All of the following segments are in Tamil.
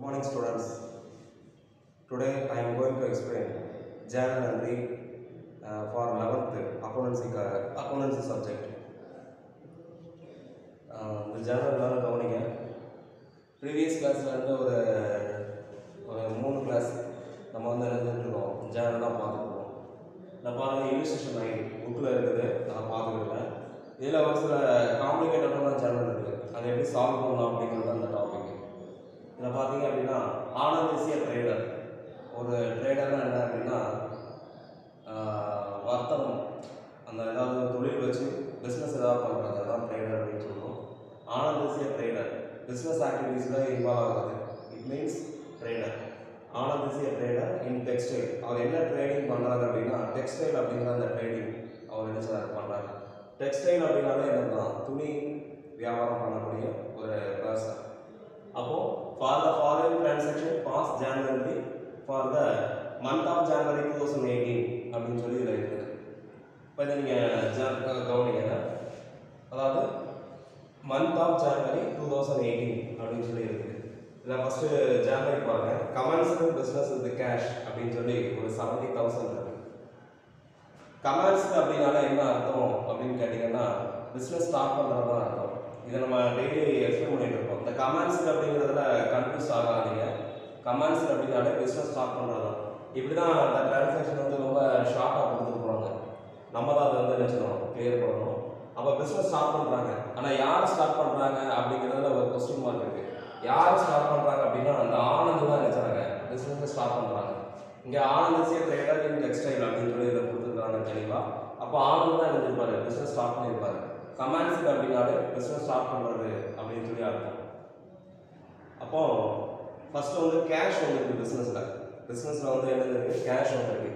morning students. Today I am going to explain journal entry uh, for 11th accountancy, ca- accountancy subject. Uh, இந்த ஜேர்னல் எல்லாரும் கவனிங்க ப்ரீவியஸ் கிளாஸில் இருந்து ஒரு ஒரு மூணு கிளாஸ் நம்ம வந்து என்ன செஞ்சுருக்கோம் ஜேர்னல் தான் பார்த்துருக்கோம் நான் பாருங்கள் இன்வெஸ்டேஷன் நைன் புக்கில் இருக்குது நான் பார்த்துருக்கேன் இதில் ஒரு சில காம்ப்ளிகேட்டடான ஜேர்னல் இருக்குது அதை எப்படி சால்வ் பண்ணலாம் அப்படிங்கிறது அந்த டாபிக் இதில் பார்த்தீங்க அப்படின்னா ஆனந்த் இஸ் ஏ ட்ரேடர் ஒரு ட்ரேடர்னா என்ன அப்படின்னா ஆஹ், வர்த்தகம் அந்த ஏதாவது ஒரு தொழில் வச்சு பிஸ்னஸ் ஏதாவது பண்ணுறது அதான் ட்ரேடர் அப்படின்னு சொல்லுவோம் Anand is a trader business ஆக்டிவிட்டீஸில் இன்வால்வ் ஆகுது it means trader Anand is a trader in textile அவர் என்ன ட்ரேடிங் பண்ணுறாரு அப்படின்னா டெக்ஸ்டைல் அப்படிங்கிற அந்த ட்ரேடிங் அவர் என்ன சார் பண்ணுறாரு டெக்ஸ்டைல் அப்படின்னாலே என்னதான் துணி வியாபாரம் பண்ணக்கூடிய ஒரு பர்சன் அப்போ for the following transaction pass January for the month of January two thousand eighteen அப்படின்னு சொல்லி இதில் இருக்குது இப்போ இதை நீங்கள் கவனிங்க அதாவது month of January two thousand eighteen அப்படின்னு சொல்லி இருக்குது இதில் ஃபஸ்ட்டு ஜான்வரி பாருங்க கமர்ஷியல் பிஸ்னஸ் வித் கேஷ் அப்படின்னு சொல்லி ஒரு செவன்ட்டி தௌசண்ட் இருக்கு கமர்ஸ் அப்படின்னால என்ன அர்த்தம் அப்படின்னு கேட்டிங்கன்னா பிஸ்னஸ் ஸ்டார்ட் பண்ணுறது தான் அர்த்தம் இதை நம்ம டெய்லி எக்ஸ்பிளைன் பண்ணிட்டு இருக்கோம் இந்த கமெண்ட்ஸ் அப்படிங்கிறதுல கன்ஃபியூஸ் ஆகாதீங்க கமெண்ட்ஸ் அப்படின்னாலே பிஸ்னஸ் ஸ்டார்ட் பண்ணுறது தான் இப்படி தான் அந்த டிரான்சாக்ஷன் வந்து ரொம்ப ஷார்ட்டாக கொடுத்துட்டு போகிறாங்க நம்ம தான் அதை வந்து நினச்சிடணும் கிளியர் பண்ணணும் அப்போ பிஸ்னஸ் ஸ்டார்ட் பண்ணுறாங்க ஆனால் யார் ஸ்டார்ட் பண்ணுறாங்க அப்படிங்கிறதுல ஒரு கொஸ்டின் மார்க் இருக்குது யார் ஸ்டார்ட் பண்ணுறாங்க அப்படின்னா அந்த ஆனந்த் தான் நினச்சாங்க பிஸ்னஸ் ஸ்டார்ட் பண்ணுறாங்க இங்கே ஆனந்த் ட்ரேடர் இன் டெக்ஸ்டைல் அப்படின்னு சொல்லி இதை கொடுத்துருக்காங்க தெளிவாக அப்போ ஆனந்த் தான் நினைச்சிருப்பாரு பிஸ்னஸ் ஸ்டார்ட் பண்ணியிருப்பாரு கமாண்ட்ஸுக்கு அப்படின்னாலே பிஸ்னஸ் ஸ்டார்ட் பண்ணுறது அப்படின்னு சொல்லி அர்த்தம் அப்போ ஃபர்ஸ்ட் வந்து கேஷ் வந்துருக்கு பிஸ்னஸில் பிஸ்னஸில் வந்து என்னது இருக்கு கேஷ் வந்துருக்கு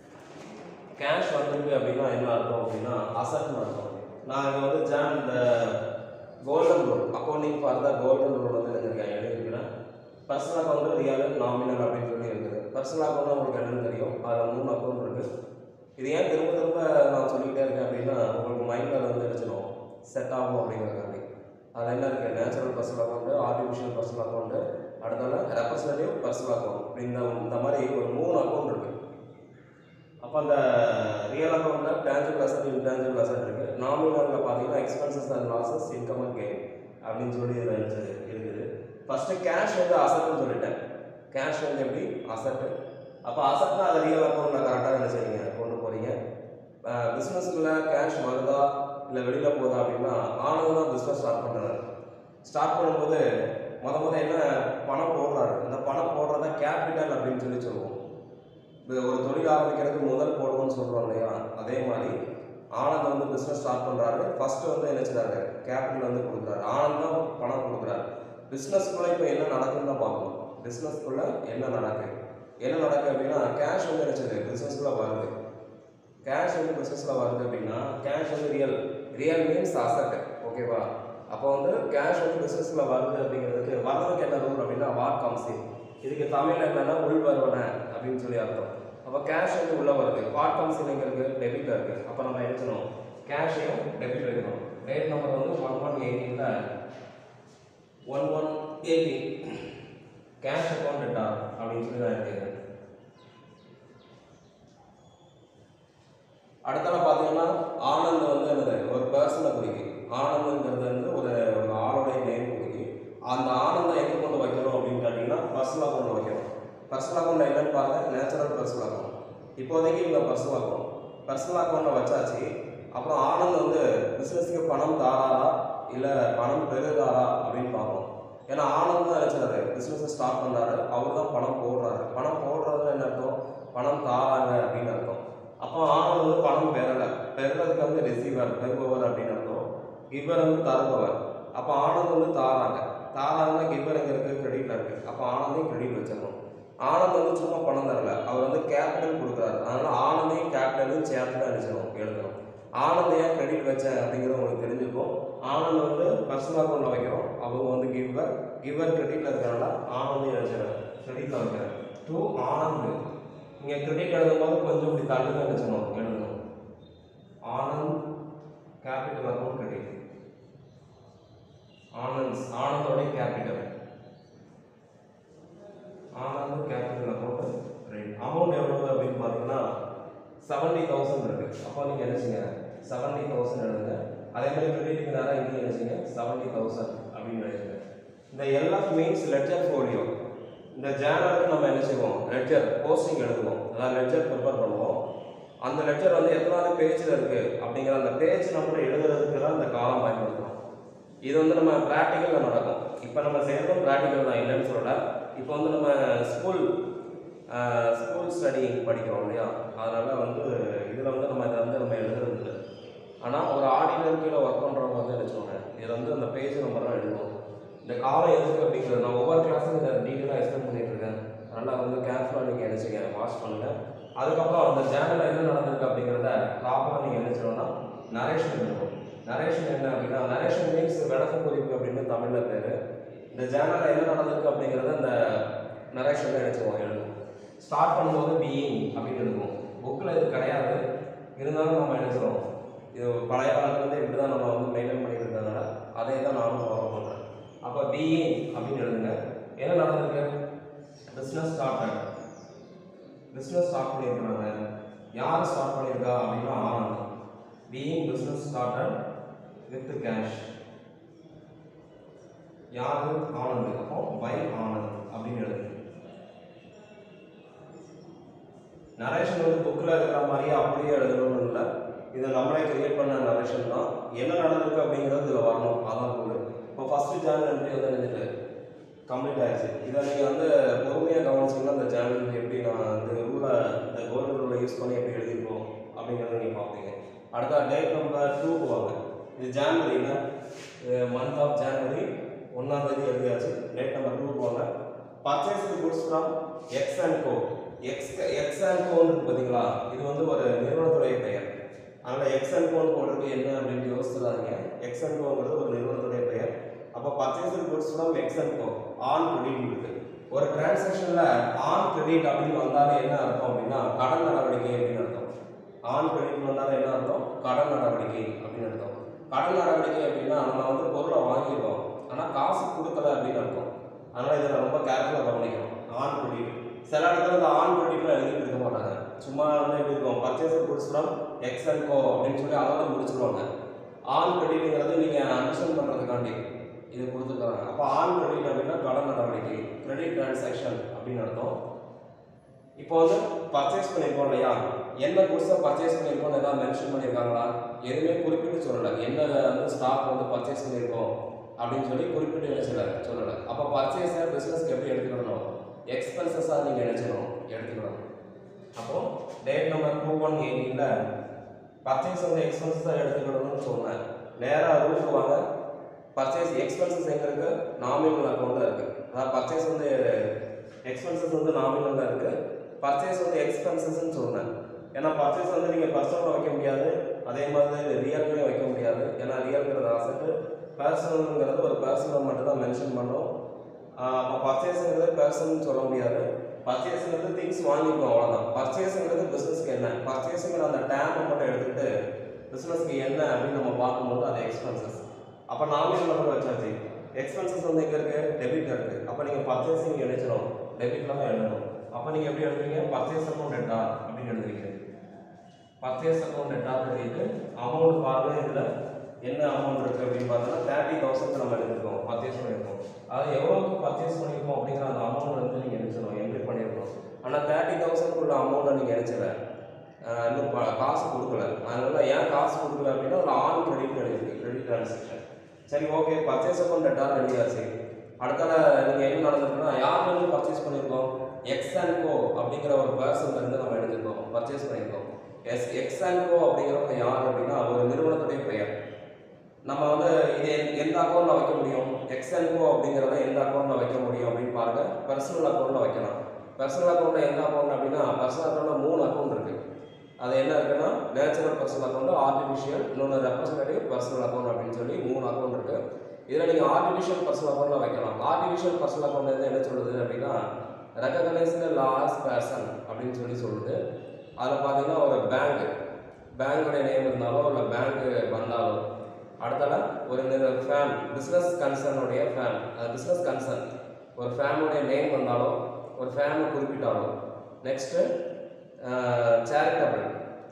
கேஷ் வந்திருக்கு அப்படின்னா என்ன அர்த்தம் அப்படின்னா அசட்னு அர்த்தம் நான் இங்கே வந்து ஜான் இந்த golden rule accounting for the golden rule வந்து எழுதிருக்கேன் எழுதிருக்கிறேன் பர்சனல் அக்கௌண்ட் ரியல் நாமினல் அப்படின்னு சொல்லி இருக்குது பர்சனல் அக்கௌண்ட் உங்களுக்கு என்னன்னு தெரியும் அதில் மூணு அக்கௌண்ட் இருக்குது இது ஏன் திரும்ப திரும்ப நான் சொல்லிக்கிட்டே இருக்கேன் அப்படின்னா உங்களுக்கு மைண்டில் வந்து நினச்சிடும் செட் ஆகும் அப்படிங்கிறக்காண்டி அதில் என்ன இருக்குது natural personal account artificial personal account அடுத்தால ரெப்ரஸன்டேட்டிவ் பர்சனல் அக்கௌண்ட் இப்படி இந்த இந்த மாதிரி ஒரு மூணு அக்கௌண்ட் இருக்குது அப்போ அந்த ரியல் அக்கௌண்ட்டில் டேஞ்சபிள் அசட் இன்டேஞ்சபிள் அசட் இருக்குது நாமினலில் பார்த்தீங்கன்னா expenses and losses income and gain அப்படின்னு சொல்லி இதில் இருக்குது இருக்குது ஃபஸ்ட்டு கேஷ் வந்து அசட்னு சொல்லிட்டேன் கேஷ் வந்து எப்படி அசட்டு அப்போ அசட்னா அதை ரியல் அக்கௌண்ட்டில் கரெக்டாக என்ன செய்யுங்க கொண்டு போகிறீங்க பிஸ்னஸ்க்குள்ள கேஷ் வருதா இல்லை வெளியில் போகுதா அப்படின்னா ஆனது தான் பிஸ்னஸ் ஸ்டார்ட் பண்ணுறாரு ஸ்டார்ட் பண்ணும்போது முத முத என்ன பணம் போடுறாரு அந்த பணம் போடுறத கேபிட்டல் அப்படின்னு சொல்லி சொல்லுவோம் இது ஒரு தொழில் ஆரம்பிக்கிறதுக்கு முதல் போடுவோம்னு சொல்கிறோம் இல்லையா அதே மாதிரி ஆனந்த் வந்து பிஸ்னஸ் ஸ்டார்ட் பண்ணுறாரு ஃபர்ஸ்ட் வந்து என்ன செய்றாரு கேபிட்டல் வந்து கொடுக்குறாரு ஆனந்த் தான் பணம் கொடுக்குறாரு பிஸ்னஸ்க்குள்ளே இப்போ என்ன நடக்குன்னு தான் பார்க்கணும் பிஸ்னஸ்க்குள்ளே என்ன நடக்கு என்ன நடக்கு அப்படின்னா கேஷ் வந்து நினச்சது பிஸ்னஸ்க்குள்ளே வருது கேஷ் வந்து பிஸ்னஸில் வருது அப்படின்னா கேஷ் வந்து ரியல் ரியல் மீன்ஸ் அசட் ஓகேவா அப்போ வந்து கேஷ் வந்து பிஸ்னஸில் வருது அப்படிங்கிறதுக்கு வர்றதுக்கு என்ன ரூல் அப்படின்னா வாட் கம்ஸ் இன் இதுக்கு தமிழ் என்னன்னா உள் வருவன அப்படின்னு சொல்லி அர்த்தம் அப்போ கேஷ் வந்து உள்ளே வருது வாட் கம்ஸ் இன் எங்கே இருக்குது டெபிட்டில் இருக்குது அப்போ நம்ம எடுக்கணும் கேஷையும் டெபிட் வைக்கணும் ரேட் நம்பர் வந்து ஒன் ஒன் எயிட்டீனில் one one eighteen cash account data அப்படின்னு சொல்லி நான் எடுத்துக்கிறேன் அடுத்தால பார்த்தீங்கன்னா ஆனந்த் வந்து என்னது ஒரு பர்சனை குறிக்கு ஆனந்த்ங்கிறது வந்து ஒரு ஒரு ஆளுடைய நேம் குறிக்கு அந்த ஆனந்தம் எங்கே கொண்டு வைக்கணும் அப்படின்னு கேட்டிங்கன்னா பர்சனல் அக்கௌண்ட் வைக்கணும் பர்சனல் அக்கௌண்ட் என்னன்னு பாருங்க நேச்சுரல் பர்சனல் அக்கௌண்ட் இப்போதைக்கு இந்த பர்சனல் அக்கௌண்ட் பர்சனல் அக்கௌண்ட்டை வச்சாச்சு அப்புறம் ஆனந்த் வந்து பிஸ்னஸுக்கு பணம் தாராரா இல்லை பணம் பெறுதாரா அப்படின்னு பார்ப்போம் ஏன்னா ஆனந்த் தான் நினச்சாரு பிஸ்னஸை ஸ்டார்ட் பண்ணுறாரு அவர் தான் பணம் போடுறாரு பணம் போடுறதுல என்ன அர்த்தம் பணம் தாராங்க அப்படின்னு அர்த்தம் அப்போ ஆனந்த் வந்து பணம் பெறலை பெறுறதுக்கு வந்து ரிசீவர் பெறுபவர் அப்படின்னு அர்த்தம் கிவர் வந்து தருபவர் அப்போ ஆனந்த் வந்து தாராங்க தாராங்கன்னா கிவர் எங்கே இருக்குது கிரெடிட்டில் இருக்குது அப்போ ஆனந்தையும் கிரெடிட் வச்சிடணும் ஆனந்த் வந்து சும்மா பணம் தரல அவர் வந்து கேபிட்டல் கொடுக்குறாரு அதனால ஆனந்தையும் கேபிட்டலும் சேர்த்து தான் அடிச்சிடும் எழுதணும் ஆனந்த் ஏன் கிரெடிட் வச்சேன் அப்படிங்கிறது உங்களுக்கு தெரிஞ்சுக்கும் ஆனந்த் வந்து பர்சனல் அக்கௌண்ட்டில் வைக்கிறோம் அவங்க வந்து கிவர் கிவர் கிரெடிட்டில் இருக்கிறனால ஆனந்தையும் வச்சுறேன் கிரெடிட்டில் வைக்கிறேன் டூ ஆனந்த் இங்கே கிரெடிட் எழுதும்போது கொஞ்சம் இப்படி தள்ளி தான் வச்சுக்கணும் எழுதணும் Anand capital account credit Anand ஆனந்தோடைய கேபிட்டல் செவன்டி தௌசண்ட் இருக்கு அப்போ நீங்கள் என்ன செய்யுங்க செவன்டி தௌசண்ட் எழுதுங்க அதே மாதிரி கிரெடிட்டுக்கு நேரம் இங்கே என்ன செய்யுங்க செவன்டி தௌசண்ட் அப்படின்னு எழுதுங்க இந்த எல்எஃப் மீன்ஸ் லெட்ஜர் ஃபோலியோ இந்த ஜேனருக்கு நம்ம என்ன செய்வோம் லெட்ஜர் போஸ்டிங் எழுதுவோம் அதாவது லெட்ஜர் ப்ரிப்பேர் பண்ணுவோம் அந்த லெட்ஜர் வந்து எத்தனாவது பேஜில் இருக்கு அப்படிங்கிற அந்த பேஜ் நம்பரை எழுதுறதுக்கு தான் இந்த காலம் பயன்படுத்துகிறோம் இது வந்து நம்ம ப்ராக்டிக்கலில் நடக்கும் இப்போ நம்ம செய்யறதும் ப்ராக்டிக்கல் தான் இல்லைன்னு சொல்லல இப்போ வந்து நம்ம ஸ்கூல் ஸ்கூல் ஸ்டடி படிக்கிறோம் இல்லையா அதனால் வந்து இதில் வந்து நம்ம இதை வந்து நம்ம எழுதுறது இல்லை ஆனால் ஒரு ஆர்டினர் கீழே ஒர்க் பண்ணுறவங்க வந்து வச்சுக்கோங்க இதில் வந்து அந்த பேஜ் நம்பர் தான் எழுதுவோம் இந்த காலம் எதுக்கு அப்படிங்கிறது நான் ஒவ்வொரு கிளாஸும் இதை டீட்டெயிலாக எக்ஸ்பிளைன் பண்ணிட்டு இருக்கேன் அதனால் வந்து கேர்ஃபுல்லாக நீங்கள் என்ன செய்யுங்க வாட்ச் பண்ணுங்கள் அதுக்கப்புறம் அந்த சேனலில் என்ன நடந்திருக்கு அப்படிங்கிறத ப்ராப்பராக நீங்கள் என்ன செய்யணும்னா நரேஷன் எழுதணும் நரேஷன் என்ன அப்படின்னா நரேஷன் மீன்ஸ் விளக்க குறிப்பு அப்படின்னு தமிழில் பேர் இந்த ஜேனலில் என்ன நடந்திருக்கு அப்படிங்கிறத இந்த நரேஷனில் நினச்சிக்குவோம் எழுதுவோம் ஸ்டார்ட் பண்ணும்போது பீயிங் அப்படின்னு எழுதுவோம் புக்கில் இது கிடையாது இருந்தாலும் நம்ம என்ன சொல்லுவோம் இது பழைய காலத்துலேருந்து இப்படி தான் நம்ம வந்து மெயின்டைன் பண்ணிட்டு இருக்கிறதுனால அதே தான் நானும் ஃபாலோ பண்ணுறேன் அப்போ பீயிங் அப்படின்னு எழுதுங்க என்ன நடந்திருக்கு பிஸ்னஸ் ஸ்டார்ட் பிஸ்னஸ் ஸ்டார்ட் பண்ணியிருக்கிறாங்க யார் ஸ்டார்ட் பண்ணியிருக்கா அப்படின்னா Anand being business started with cash யாரு ஆனந்த் அப்போ பை ஆனந்த் அப்படின்னு எழுதுங்க நரேஷன் வந்து புக்கில் இருக்கிற மாதிரியே அப்படியே எழுதணும்னு இல்லை இதை நம்மளே கிரியேட் பண்ண நரேஷன் தான் என்ன நடந்திருக்கு அப்படிங்கிறது இதில் வரணும் அதான் ரூல் இப்போ ஃபஸ்ட்டு சேனல் என்ட்ரி வந்து நினைச்சிட்டு கம்ப்ளீட் ஆயிடுச்சு இதை நீங்கள் வந்து பொறுமையாக கவனிச்சிங்கன்னா அந்த சேனல் எப்படி நான் வந்து ரூலை இந்த கோல்டு ரூலை யூஸ் பண்ணி எப்படி எழுதியிருக்கோம் அப்படிங்கிறத நீங்கள் பார்ப்பீங்க அடுத்த டேட் நம்பர் டூக்கு வாங்க இது ஜான்வரியில் மந்த் ஆஃப் ஜான்வரி ஒன்றாம் தேதி எழுதியாச்சு டேட் நம்பர் டூக்கு வாங்க purchase goods from X and co X X and கோன்னு இருக்கு பார்த்தீங்களா இது வந்து ஒரு நிறுவனத்துடைய பெயர் அதனால் எக்ஸ் அண்ட் கோன் போடுறது என்ன அப்படின்னு யோசிச்சுடாதீங்க எக்ஸ் அண்ட் கோங்கிறது ஒரு நிறுவனத்துடைய பெயர் அப்போ purchase goods from X and co on credit இருக்கு ஒரு டிரான்சாக்ஷனில் ஆன் கிரெடிட் அப்படின்னு வந்தாலே என்ன அர்த்தம் அப்படின்னா கடன் நடவடிக்கை அப்படின்னு அர்த்தம் ஆன் கிரெடிட் வந்தாலே என்ன அர்த்தம் கடன் நடவடிக்கை அப்படின்னு அர்த்தம் கடன் நடவடிக்கை அப்படின்னா நம்ம வந்து பொருளை வாங்கிடுவோம் ஆனால் காசு கொடுக்கல அப்படின்னு அர்த்தம் அதனால் இதில் ரொம்ப கேர்ஃபுல்லாக கவனிக்கணும் ஆன் கிரெடிட் சில இடத்துல இந்த ஆன் கிரெடிட்லாம் எழுதிட்டு இருக்க மாட்டாங்க சும்மா வந்து எப்படி இருக்கும் purchase goods from X and co அப்படின்னு சொல்லி அதோட முடிச்சிருவாங்க ஆன் கிரெடிட்டுங்கிறது நீங்கள் அண்டர்ஸ்டாண்ட் பண்ணுறதுக்காண்டி இது கொடுத்துருக்காங்க அப்போ ஆன் கிரெடிட் அப்படின்னா கடன் நடவடிக்கை கிரெடிட் டிரான்சாக்ஷன் அப்படின்னு அர்த்தம் இப்போ வந்து பர்ச்சேஸ் பண்ணியிருக்கோம் இல்லையா என்ன குட்ஸை பர்ச்சேஸ் பண்ணியிருக்கோம்னு ஏதாவது மென்ஷன் பண்ணியிருக்காங்களா எதுவுமே குறிப்பிட்டு சொல்லலை என்ன வந்து ஸ்டாக் வந்து பர்ச்சேஸ் பண்ணியிருக்கோம் அப்படின்னு சொல்லி குறிப்பிட்டு என்ன சொல்லலை சொல்லலை அப்போ பர்ச்சேஸை பிஸ்னஸ்க்கு எப்படி எடுத்துக்கணும் எக்ஸ்பென்சஸாக நீங்கள் நினச்சிக்கணும் எடுத்துக்கணும் அப்போ டேட் நம்பர் டூ ஒன் எயிட்டீனில் பர்ச்சேஸ் வந்து எக்ஸ்பென்சஸாக எடுத்துக்கணும்னு சொன்னேன் நேராக ரூலுக்கு வாங்க பர்ச்சேஸ் எக்ஸ்பென்சஸ் எங்கே இருக்குது நாமினல் அக்கௌண்ட்டில் இருக்குது அதாவது பர்ச்சேஸ் வந்து எக்ஸ்பென்சஸ் வந்து நாமினலில் இருக்குது பர்ச்சேஸ் வந்து எக்ஸ்பென்சஸ்ன்னு சொன்னேன் ஏன்னா பர்ச்சேஸ் வந்து நீங்கள் பர்சனலில் வைக்க முடியாது அதே மாதிரி ரியல்லையும் வைக்க முடியாது ஏன்னா ரியல்ங்கிறது அசட்டு பர்சனலுங்கிறது ஒரு பர்சனல் மட்டும் தான் மென்ஷன் பண்ணோம் அப்போ பர்ச்சேஸுங்கிறது பர்சன் சொல்ல முடியாது பர்ச்சேஸுங்கிறது திங்ஸ் வாங்கிப்போம் அவ்வளோதான் பர்ச்சேஸுங்கிறது பிஸ்னஸ்க்கு என்ன பர்ச்சேஸுங்கிற அந்த டேமை மட்டும் எடுத்துகிட்டு பிஸ்னஸ்க்கு என்ன அப்படின்னு நம்ம பார்க்கும்போது அது எக்ஸ்பென்சஸ் அப்போ நாமினல் மட்டும் வச்சாச்சு எக்ஸ்பென்சஸ் வந்து எங்கே இருக்குது டெபிட் இருக்குது அப்போ நீங்கள் பர்ச்சேசிங் எழுதிச்சிடும் டெபிட்டில் தான் எழுதணும் அப்போ நீங்கள் எப்படி எழுதுவீங்க பர்ச்சேஸ் அக்கௌண்ட் டெட்டா அப்படின்னு எழுதுவீங்க பர்ச்சேஸ் அக்கௌண்ட் டெட்டா எழுதிட்டு அமௌண்ட் பாருங்க இதில் என்ன அமௌண்ட் இருக்குது அப்படின்னு பார்த்தோன்னா தேர்ட்டி தௌசண்ட் நம்ம எடுத்துருக்கோம் பர்ச்சேஸ் பண்ணியிருக்கோம் அது எவ்வளோக்கு பர்ச்சேஸ் பண்ணியிருக்கோம் அப்படிங்கிற அந்த அமௌண்ட் வந்து நீங்கள் எழுதிடணும் என்ட்ரி பண்ணியிருக்கோம் ஆனால் தேர்ட்டி தௌசண்ட்குள்ள அமௌண்ட்டை நீங்கள் எழுதிடல இன்னும் ப- காசு கொடுக்கல அதனால ஏன் காசு கொடுக்கல அப்படின்னா ஒரு ஆன் கிரெடிட் எழுதிருக்கு கிரெடிட் டிரான்சாக்ஷன் சரி ஓகே பர்ச்சேஸ் அக்கௌண்ட் டெட்டார் எழுதியாச்சு அடுத்தால நீங்கள் என்ன நடந்திருக்குன்னா யார்லேருந்து பர்ச்சேஸ் பண்ணியிருக்கோம் எக்ஸ் அண்ட் கோ அப்படிங்கிற ஒரு பர்சன்ல இருந்து நம்ம எடுத்திருக்கோம் பர்ச்சேஸ் பண்ணியிருக்கோம் எஸ் எக்ஸ் அண்ட் கோ அப்படிங்கிறவங்க யார் அப்படின்னா ஒரு நிறுவனத்துடைய பெயர் நம்ம வந்து இது எந்த- எந்த அக்கௌண்ட்ல வைக்க முடியும் எக்ஸ் அண்ட் கோ அப்படிங்கிறத எந்த அக்கௌண்ட்ல வைக்க முடியும் அப்படின்னு பாருங்க பர்சனல் அக்கௌண்ட்ல வைக்கலாம் பர்சனல் அக்கௌண்ட்ல எந்த அக்கௌண்ட் அப்படின்னா பர்சனல் அக்கௌண்ட்ல மூணு அக்கௌண்ட் இருக்கு அது என்ன இருக்குன்னா நேச்சுரல் பர்சனல் அக்கௌண்ட் ஆர்டிஃபிஷியல் இன்னொன்று ரெப்ரஸன்டேட்டிவ் பர்சனல் அக்கௌண்ட் அப்படின்னு சொல்லி மூணு அக்கௌண்ட் இருக்கு இதில் நீங்கள் ஆர்டிஃபிஷியல் பர்சனல் அக்கௌண்ட்ல வைக்கலாம் ஆர்டிஃபிஷியல் பர்சனல் அக்கௌண்ட் வந்து என்ன சொல்லுது அப்படின்னா ரெக்கக்னைஸ்டு லாஸ் பர்சன் அப்படின்னு சொல்லி சொல்லுது அதில் பார்த்தீங்கன்னா ஒரு பேங்க் பேங்கோடைய நேம் இருந்தாலோ இல்லை பேங்க் வந்தாலோ அடுத்தால ஒரு ஃபேம் பிஸ்னஸ் கன்சர்னுடைய ஃபேம் அது பிஸ்னஸ் கன்சர்ன் ஒரு ஃபேமுடைய நேம் வந்தாலோ ஒரு ஃபேமை குறிப்பிட்டாலோ நெக்ஸ்ட்டு சேரிட்டபிள்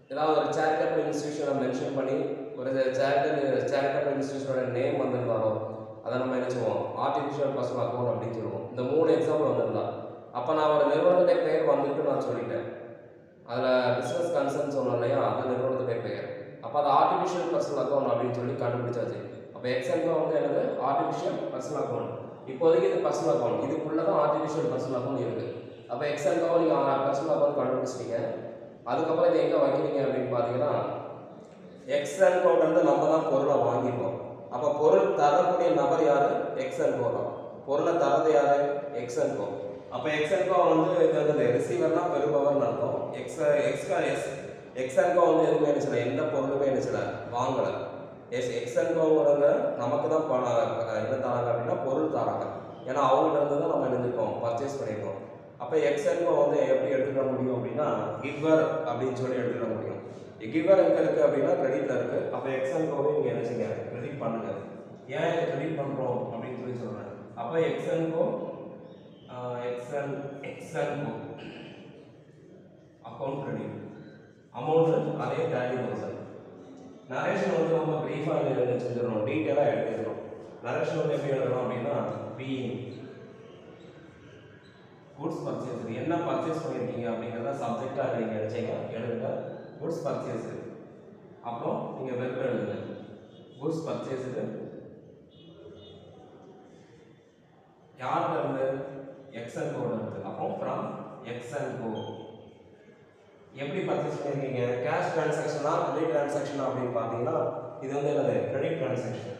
ஏதாவது ஒரு சேரிட்டபிள் இன்ஸ்டியூஷனை மென்ஷன் பண்ணி ஒரு சேரிட்டபிள் சேரிட்டபிள் இன்ஸ்டியூஷனோட நேம் வந்திருந்தாலோ அதை நம்ம என்ன சொல்லுவோம் ஆர்டிஃபிஷியல் பர்சனல் அக்கௌண்ட் அப்படின்னு சொல்லுவோம் இந்த மூணு எக்ஸாம்பிள் வந்திருந்தா அப்போ நான் ஒரு நிறுவனத்துடைய பெயர் வந்திருக்கு நான் சொல்லிட்டேன் அதில் பிஸ்னஸ் கன்சர்ன் சொன்னோம் இல்லையா அது நிறுவனத்துடைய பெயர் அப்போ அது ஆர்டிஃபிஷியல் பர்சனல் அக்கௌண்ட் அப்படின்னு சொல்லி கண்டுபிடிச்சாச்சு அப்போ எக்ஸாம்பிள் வந்து என்னது ஆர்டிஃபிஷியல் பர்சனல் அக்கௌண்ட் இப்போதைக்கு இது பர்சனல் அக்கௌண்ட் இதுக்குள்ளே தான் ஆர்டிஃபிஷியல் பர்சனல் அக்கௌண்ட் இருக்குது அப்போ எக்ஸாம்பிள் நீங்கள் பர்சனல் அக்கௌண்ட் கண்டுபிடிச்சிட்டீங்க அதுக்கப்புறம் இது எங்கே வைக்கிறீங்க அப்படின்னு பார்த்தீங்கன்னா எக்ஸல் கோட் வந்து நம்ம தான் பொருளை வாங்கிப்போம் அப்போ பொருள் தரக்கூடிய நபர் யாரு எக்ஸல் கோ தான் பொருளை தரது யாரு எக்ஸல் கோ அப்போ எக்ஸல் கோ வந்து இது வந்து ரிசீவர்னா பெறுபவர்னு அர்த்தம் எக்ஸ் எக்ஸ்கா எஸ் எக்ஸல் கோ வந்து எதுவுமே என்ன செய்யல எந்த பொருளுமே என்ன செய்யல வாங்கலை எஸ் எக்ஸல் கோங்கிறவங்க நமக்கு தான் பணம் என்ன தராங்க அப்படின்னா பொருள் தராங்க ஏன்னா அவங்கள்ட்ட இருந்து தான் நம்ம நினைஞ்சிருக்கோம் பர்ச்சேஸ் பண்ணியிருக்கோம் அப்போ எக்ஸல் கோ வந்து எப்படி எடுத்துக்க முடியும் அப்படின்னா கிவர் அப்படின்னு சொல்லி எடுத்துக்க முடியும் கிவர் எங்கே இருக்குது அப்படின்னா கிரெடிட்டில் இருக்குது அப்போ எக்ஸல் கோவை நீங்கள் என்ன செய்யுங்க கிரெடிட் பண்ணுங்க ஏன் இதை கிரெடிட் பண்ணுறோம் அப்படின்னு சொல்லி சொல்கிறேன் அப்போ excel co excel excel co account credit amount அதே தேர்ட்டி தௌசண்ட் நரேஷன் வந்து ரொம்ப ப்ரீஃபாக செஞ்சிடணும் டீட்டெயிலாக எழுதிடணும் நரேஷன் வந்து எப்படி எழுதணும் அப்படின்னா பீயிங் குட்ஸ் பர்ச்சேஸ் என்ன பர்ச்சேஸ் பண்ணியிருக்கீங்க அப்படிங்கிறத சப்ஜெக்டாக நீங்கள் நினச்சிங்க எழுதுங்க குட்ஸ் பர்ச்சேஸ் அப்புறம் நீங்கள் வெப் எழுதுங்க குட்ஸ் பர்ச்சேஸுக்கு யார்கிட்ட இருந்து எக்ஸல் கோட் இருக்கு அப்போ ஃப்ரம் எக்ஸல் கோ எப்படி பர்ச்சேஸ் பண்ணியிருக்கீங்க கேஷ் டிரான்சாக்ஷனா கிரெடிட் டிரான்சாக்ஷனா அப்படின்னு பார்த்தீங்கன்னா இது வந்து என்னது கிரெடிட் டிரான்சாக்ஷன்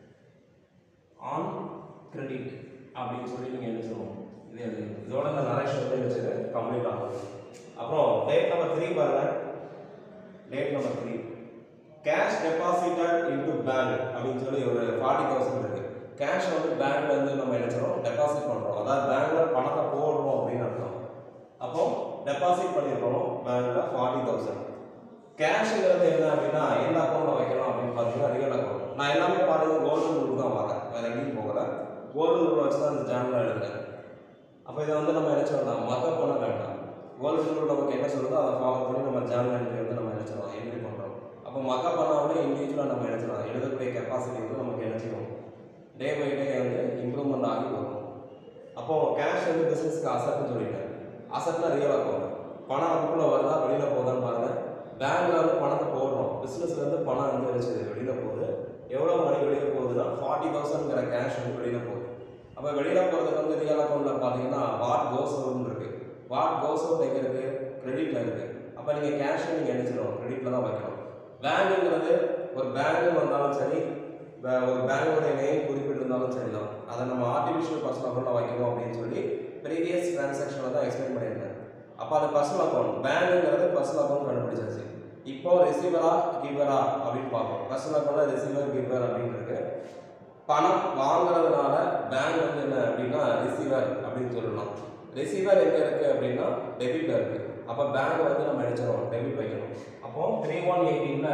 ஆன் கிரெடிட் அப்படின்னு சொல்லி நீங்கள் என்ன சொல்லுவோம் இது எழுதி இதோட இந்த நரேஷன் வந்து வச்சது கம்ப்ளீட் ஆகும் அப்புறம் டேட் நம்பர் த்ரீ பாருங்க date number three cash deposited into bank அப்படின்னு சொல்லி ஒரு ஃபார்ட்டி தௌசண்ட் இருக்கு கேஷ் வந்து பேங்க்ல இருந்து நம்ம என்ன செய்றோம் டெபாசிட் பண்றோம் அதாவது பேங்க்ல பணத்தை போடுறோம் அப்படின்னு அர்த்தம் அப்போ டெபாசிட் பண்ணியிருக்கோம் பேங்க்ல ஃபார்ட்டி தௌசண்ட் கேஷ்ங்கிறது என்ன அப்படின்னா எந்த அக்கௌண்ட்ல வைக்கணும் அப்படின்னு பார்த்தீங்கன்னா ரியல் அக்கௌண்ட் நான் எல்லாமே பாருங்க கோல்டன் ரூல் தான் வரேன் வேற எங்கேயும் போகல கோல்டன் ரூல் வச்சு தான் இந்த சேனலில் எழுதுறேன் அப்போ இதை வந்து நம்ம என்ன சொல்லலாம் மக்க பண்ண வேண்டாம் கோல்டன் ரூல் நமக்கு என்ன சொல்லுதோ அதை ஃபாலோ பண்ணி நம்ம சேனல் என்ட்ரி வந்து நம்ம என்ன சொல்லலாம் என்ட்ரி பண்ணுறோம் அப்போ மக்க பண்ணாமல் இண்டிவிஜுவலாக நம்ம என்ன சொல்லலாம் எழுதக்கூடிய கெப்பாசிட்டி வந்து நமக்கு என்ன செய்யும் டே பை டே வந்து இம்ப்ரூவ்மெண்ட் ஆகி வரும் அப்போது கேஷ் வந்து பிஸ்னஸ்க்கு அசட்னு சொல்லிட்டேன் அசட்னா ரியல் அக்கௌண்ட் பணம் அதுக்குள்ளே வருதா வெளியில் போகுதான்னு பாருங்க பேங்க்ல வந்து பணத்தை போடுறோம் பிஸ்னஸ்ல இருந்து பணம் வந்து வச்சுது வெளியில் போகுது எவ்வளோ மணி வெளியில் போகுதுன்னா ஃபார்ட்டி தௌசண்ட்ங்கிற கேஷ் வந்து வெளியில் போகுது அப்போ வெளியில் போகிறதுக்கு வந்து ரியல் அக்கௌண்ட்டில் பார்த்தீங்கன்னா வாட் கோஸ் அவுட்னு இருக்கு வாட் கோஸ் அவுட் எங்கே இருக்கு கிரெடிட்டில் இருக்கு அப்போ நீங்கள் கேஷ் நீங்கள் என்ன செய்யணும் கிரெடிட்டில் தான் வைக்கணும் பேங்குங்கிறது ஒரு பேங்க் வந்தாலும் சரி வே- ஒரு பேங்கோட நேம் குறிப்பிட்டிருந்தாலும் சரி தான் அதை நம்ம ஆர்டிஃபிஷியல் பர்சனல் அக்கௌண்ட்டில் வைக்கணும் அப்படின்னு சொல்லி ப்ரீவியஸ் டிரான்சாக்ஷனில் தான் எக்ஸ்பிளைன் பண்ணியிருந்தேன் அப்போ அது பர்சனல் அக்கௌண்ட் பேங்குங்கிறது பர்சனல் அக்கௌண்ட் கண்டுபிடிச்சாச்சு இப்போ ரிசீவரா கிவரா அப்படின்னு பார்ப்போம் பர்சனல் அக்கௌண்ட்ல ரிசீவர் கிவர் அப்படின்னு இருக்கு பணம் வாங்குறதுனால பேங்க் வந்து என்ன அப்படின்னா ரிசீவர் அப்படின்னு சொல்லலாம் ரிசீவர் எங்க இருக்கு அப்படின்னா டெபிட்ல இருக்கு அப்போ பேங்க் வந்து நம்ம நினைச்சிடும் டெபிட் வைக்கணும் அப்போ த்ரீ ஒன் எயிட்டீன்ல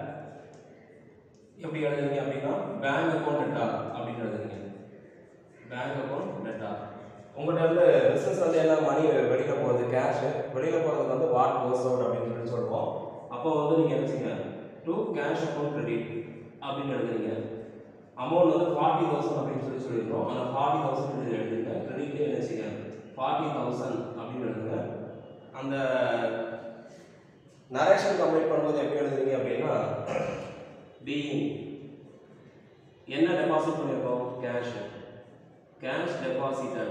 எப்படி எழுதுறீங்க அப்படின்னா பேங்க் அக்கௌண்ட் டெட்டா அப்படின்னு எழுதுறீங்க பேங்க் அக்கௌண்ட் டெட்டா உங்கள்கிட்ட வந்து பிஸ்னஸ் வந்து என்ன மணி வெளியில் போகுது கேஷ் வெளியில் போகிறதுக்கு வந்து வாட் கோஸ் அவுட் அப்படின்னு சொல்லி சொல்லுவோம் அப்போ வந்து நீங்கள் என்ன செய்யுங்க டு கேஷ் அக்கௌண்ட் கிரெடிட் அப்படின்னு எழுதுறீங்க அமௌண்ட் வந்து ஃபார்ட்டி தௌசண்ட் அப்படின்னு சொல்லி சொல்லியிருக்கோம் அந்த ஃபார்ட்டி தௌசண்ட் எழுதுங்க கிரெடிட்லேயே என்ன செய்யுங்க ஃபார்ட்டி தௌசண்ட் அப்படின்னு எழுதுங்க அந்த நரேஷன் கம்ப்ளீட் பண்ணும்போது எப்படி எழுதுறீங்க அப்படின்னா பீயிங் என்ன டெபாசிட் பண்ணியிருக்கோம் கேஷ் கேஷ் டெபாசிட்டட்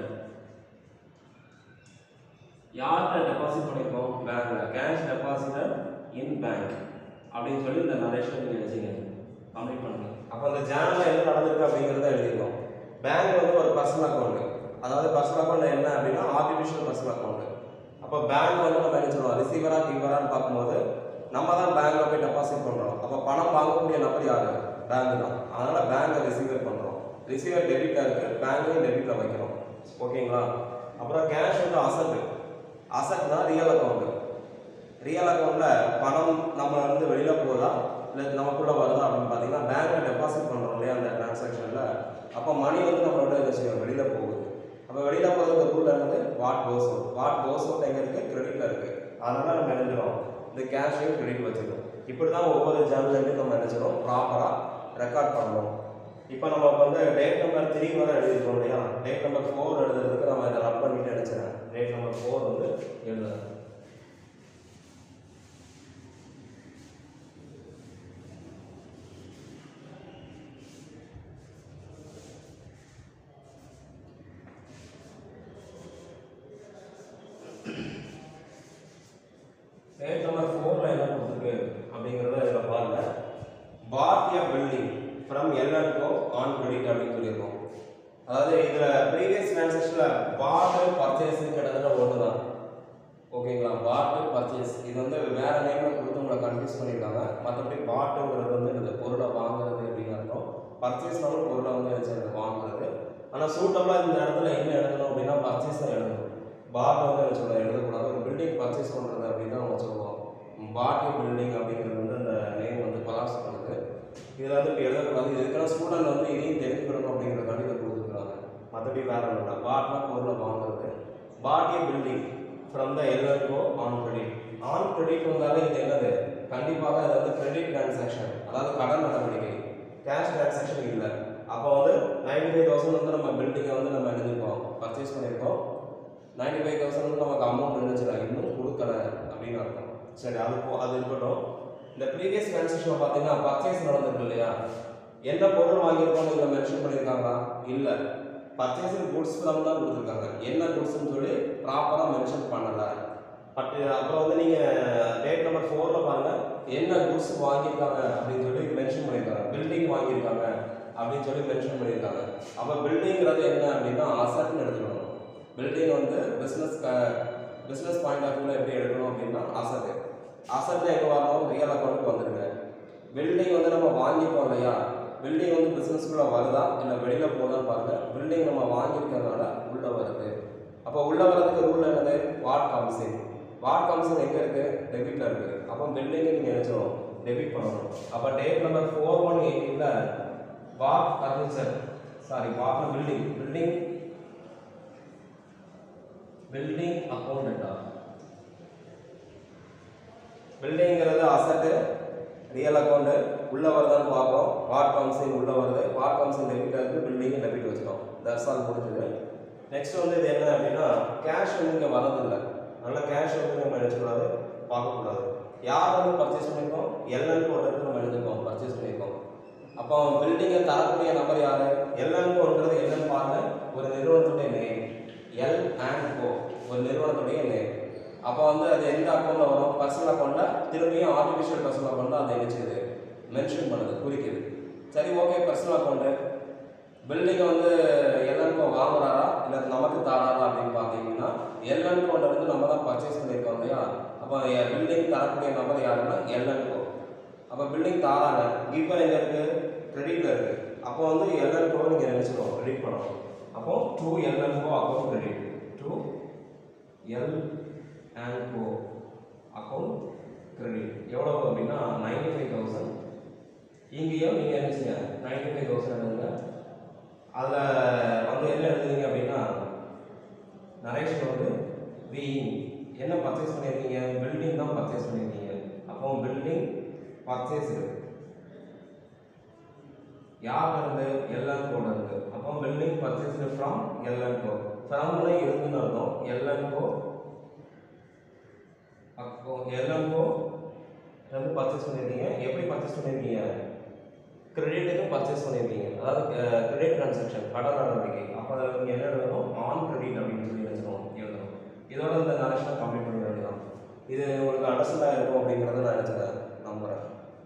யார்கிட்ட டெபாசிட் பண்ணியிருக்கோம் பேங்க்ல கேஷ் டெபாசிட்டட் இன் பேங்க் அப்படின்னு சொல்லி இந்த நரேஷன் நீங்கள் நினைச்சீங்க கம்ப்ளீட் பண்ணுங்க அப்போ அந்த ஜேர்னலில் என்ன நடந்திருக்கு அப்படிங்கிறத எழுதிருக்கோம் பேங்க் வந்து ஒரு பர்சனல் அக்கௌண்ட் அதாவது பர்சனல் அக்கௌண்ட் என்ன அப்படின்னா ஆர்டிஃபிஷியல் பர்சனல் அக்கௌண்ட் அப்போ பேங்க் வந்து நம்ம என்ன சொல்லுவோம் ரிசீவரா கிவரான்னு பார்க்கும்போது நம்ம தான் பேங்க்ல போய் டெபாசிட் பண்றோம் அப்போ பணம் வாங்கக்கூடிய நபர் யாரு பேங்க் தான் அதனால பேங்கை ரிசீவர் பண்றோம் ரிசீவர் டெபிட்ல இருக்கு பேங்கையும் டெபிட்ல வைக்கிறோம் ஓகேங்களா அப்புறம் கேஷ் வந்து அசட் அசட்னா ரியல் அக்கௌண்ட் ரியல் அக்கௌண்ட்ல பணம் நம்ம வந்து வெளியில போகுதா இல்லை நமக்குள்ள வருதா அப்படின்னு பார்த்தீங்கன்னா பேங்க்ல டெபாசிட் பண்றோம் இல்லையா அந்த டிரான்சாக்ஷன்ல அப்போ மணி வந்து நம்மளோட என்ன செய்யும் வெளியில போகுது அப்போ வெளியில போகிறதுக்கு ரூல் என்னது what goes out what goes out எங்க இருக்கு கிரெடிட்ல இருக்கு அதனால நம்ம எழுதுறோம் இந்த கேஷையும் கிரெடிட் வச்சுக்கணும் இப்படி தான் ஒவ்வொரு ஜேர்னலையும் நம்ம என்ன செய்யணும் ப்ராப்பராக ரெக்கார்ட் பண்ணணும் இப்போ நம்ம வந்து டேட் நம்பர் த்ரீ வரை எழுதிருக்கோம் இல்லையா டேட் நம்பர் ஃபோர் எழுதுறதுக்கு நம்ம இதை ரப் பண்ணிட்டு நினச்சிடறேன் டேட் நம்பர் ஃபோர் வந்து எழுதுறேன் டேட் நம்பர் ஃபோரில் என்ன கொடுத்துருக்கு அப்படிங்கிறத இதில் பாருங்க பாத்திய building from L and co on credit அப்படின்னு சொல்லியிருக்கோம் அதாவது இதில் ப்ரீவியஸ் டிரான்சாக்ஷனில் பாட்டு பர்ச்சேஸ் கிட்டத்தட்ட ஒன்று தான் ஓகேங்களா பாட்டு பர்ச்சேஸ் இது வந்து வேற நேமில் கொடுத்து உங்களை கன்ஃபியூஸ் பண்ணியிருக்காங்க மற்றபடி பாட்டுங்கிறது வந்து இந்த பொருளை வாங்குறது அப்படின்னு அர்த்தம் பர்ச்சேஸ்னாலும் பொருளை வந்து வச்சு வாங்குறது ஆனால் சூட்டபுளாக இந்த இடத்துல என்ன எழுதணும் அப்படின்னா பர்ச்சேஸ் தான் எழுதணும் பாட் வந்து என்ன சொல்ல எழுதக்கூடாது ஒரு பில்டிங் பர்ச்சேஸ் பண்ணுறது அப்படின்னு நம்ம சொல்லுவோம் பாட்டி பில்டிங் அப்படிங்கிறது வந்து அந்த நேம் வந்து கொலாப்ஸ் பண்ணுது இதில் வந்து இப்படி எழுதக்கூடாது இது இருக்கிற ஸ்டூடெண்ட் வந்து இதையும் தெரிஞ்சுக்கணும் அப்படிங்கிறதுக்காண்டி இதை கொடுத்துருக்காங்க மற்றபடி வேற ஒன்றும் இல்லை பாட்னா பொருளை வாங்குறது பாட்டிய building from the L L O on credit on credit வந்தாலே இது என்னது கண்டிப்பாக இது வந்து கிரெடிட் டிரான்சாக்ஷன் அதாவது கடன் நடவடிக்கை கேஷ் டிரான்சாக்ஷன் இல்லை அப்போ வந்து நைன்டி ஃபைவ் தௌசண்ட் வந்து நம்ம பில்டிங்கை வந்து நம்ம எழுதிருக்கோம் பர்ச்சேஸ் பண்ணியிருக்கோம் நைன்டி ஃபைவ் தௌசண்ட் வந்து நமக்கு அமௌண்ட் இருந்துச்சுல இன்னும் கொடுக்கல அப்படின்னு அர்த்தம் சரி அது போ அது இருக்கட்டும் இந்த ப்ரீவியஸ் டிரான்சாக்ஷனில் பார்த்தீங்கன்னா பர்ச்சேஸ் நடந்திருக்கு இல்லையா என்ன பொருள் வாங்கியிருக்கோம்னு இதில் மென்ஷன் பண்ணியிருக்காங்களா இல்லை பர்ச்சேஸிங் குட்ஸ் ஃப்ரம் தான் கொடுத்துருக்காங்க என்ன குட்ஸ்னு சொல்லி ப்ராப்பராக மென்ஷன் பண்ணலை பட் அப்புறம் வந்து நீங்கள் டேட் நம்பர் ஃபோரில் பாருங்கள் என்ன குட்ஸ் வாங்கியிருக்காங்க அப்படின்னு சொல்லி மென்ஷன் பண்ணியிருக்காங்க பில்டிங் வாங்கியிருக்காங்க அப்படின்னு சொல்லி மென்ஷன் பண்ணியிருக்காங்க அப்போ பில்டிங்கிறது என்ன அப்படின்னா அசட்னு எடுத்துக்கணும் பில்டிங் வந்து பிஸ்னஸ் பிஸ்னஸ் பாயிண்ட் ஆஃப் வியூவில் எப்படி எடுக்கணும் அப்படின்னா அசட்டு அசட்டு எங்கே வரணும் ரியல் அக்கௌண்ட்டுக்கு வந்துடுங்க பில்டிங் வந்து நம்ம வாங்கிட்டோம் இல்லையா பில்டிங் வந்து பிஸ்னஸ்க்குள்ளே வருதா இல்லை வெளியில் போகுதான்னு பாருங்க பில்டிங் நம்ம வாங்கியிருக்கறனால உள்ளே வருது அப்போ உள்ளே வரதுக்கு ரூல் என்னது வாட் கம்ஸின் வாட் கம்ஸின் எங்கே இருக்குது டெபிட்டில் இருக்குது அப்போ பில்டிங்கை நீங்கள் நினைச்சோம் டெபிட் பண்ணணும் அப்போ டேட் நம்பர் ஃபோர் ஒன் எயிட்டில் what furniture sorry what building building building account debtor பில்டிங்கிறது அசட்டு ரியல் அக்கௌண்ட்டு உள்ளே வருதான்னு பார்ப்போம் வாட் கம்ஸின் உள்ளே வருது வாட் கம்ஸின் டெபிட் இருக்குது பில்டிங்கு டெபிட் வச்சுக்கோம் தட்ஸ் ஆல் முடிஞ்சது நெக்ஸ்ட் வந்து இது என்ன அப்படின்னா கேஷ் வந்து இங்கே வரதில்லை அதனால கேஷ் வந்து நம்ம நினச்சக்கூடாது பார்க்கக்கூடாது யார் வந்து பர்ச்சேஸ் பண்ணியிருக்கோம் எல்என் கோட்டருக்கு நம்ம எழுதிருக்கோம் பர்ச்சேஸ் பண்ணியிருக்கோம் அப்போ பில்டிங்கை தரக்கூடிய நபர் யார் எல்என் கோன்றது என்னன்னு பாருங்க ஒரு நிறுவனத்துடைய நேம் எல் அண்ட் கோ ஒரு நிறுவனத்துடைய நேம் அப்போ வந்து அது எந்த அக்கௌண்ட்டில் வரும் பர்சனல் அக்கௌண்ட்டில் திரும்பியும் ஆர்டிஃபிஷியல் பர்சனல் அக்கௌண்ட்டில் அதை நினைச்சது மென்ஷன் பண்ணுது குறிக்குது சரி ஓகே பர்சனல் அக்கௌண்ட்டு பில்டிங்கை வந்து எல்என்கோ வாங்குறாரா இல்லை நமக்கு தாராரா அப்படின்னு பார்த்தீங்கன்னா எல்என்கோண்ட வந்து நம்ம தான் பர்ச்சேஸ் பண்ணியிருக்கோம் இல்லையா அப்போ பில்டிங் தரக்கூடிய நபர் யாருன்னா எல்என்கோ அப்போ பில்டிங் தாராங்க கிவர் எங்கே இருக்குது கிரெடிட்டில் இருக்குது அப்போ வந்து எல்என்கோ நீங்கள் நினச்சிக்கணும் கிரெடிட் பண்ணணும் அப்போ to L and co account credit to L and co account credit எவ்வளோ அப்படின்னா நைன்டி ஃபைவ் தௌசண்ட் இங்கேயும் நீங்கள் என்ன செய்யுங்க நைன்டி ஃபைவ் தௌசண்ட் எழுதுங்க அதில் வந்து என்ன எழுதுறீங்க அப்படின்னா நரேஷன் வந்து வி என்ன பர்ச்சேஸ் பண்ணியிருக்கீங்க பில்டிங் தான் பர்ச்சேஸ் பண்ணியிருக்கீங்க அப்போ பில்டிங் பர்ச்சேஸ் இருக்கு யார்ல இருந்து எல்என் கோட இருக்கு அப்போ building purchase from L and co ஃப்ரம்ல இருந்துன்னு அர்த்தம் எல்என் கோ அப்போ எல்என் கோ வந்து பர்ச்சேஸ் பண்ணியிருக்கீங்க எப்படி பர்ச்சேஸ் பண்ணியிருக்கீங்க கிரெடிட்டுக்கும் பர்ச்சேஸ் பண்ணியிருக்கீங்க அதாவது கிரெடிட் டிரான்சாக்ஷன் கடன் நடவடிக்கை அப்போ அதில் நீங்கள் என்ன எழுதணும் ஆன் கிரெடிட் அப்படின்னு சொல்லி எழுதணும் எழுதணும் இதோட இந்த நரேஷனை கம்ப்ளீட் பண்ணி வேண்டியதான் இது உங்களுக்கு அண்டர்ஸ்டாண்டாக இருக்கும் அப்படிங்கிறத நான் நினச்சேன் நம்புகிறேன்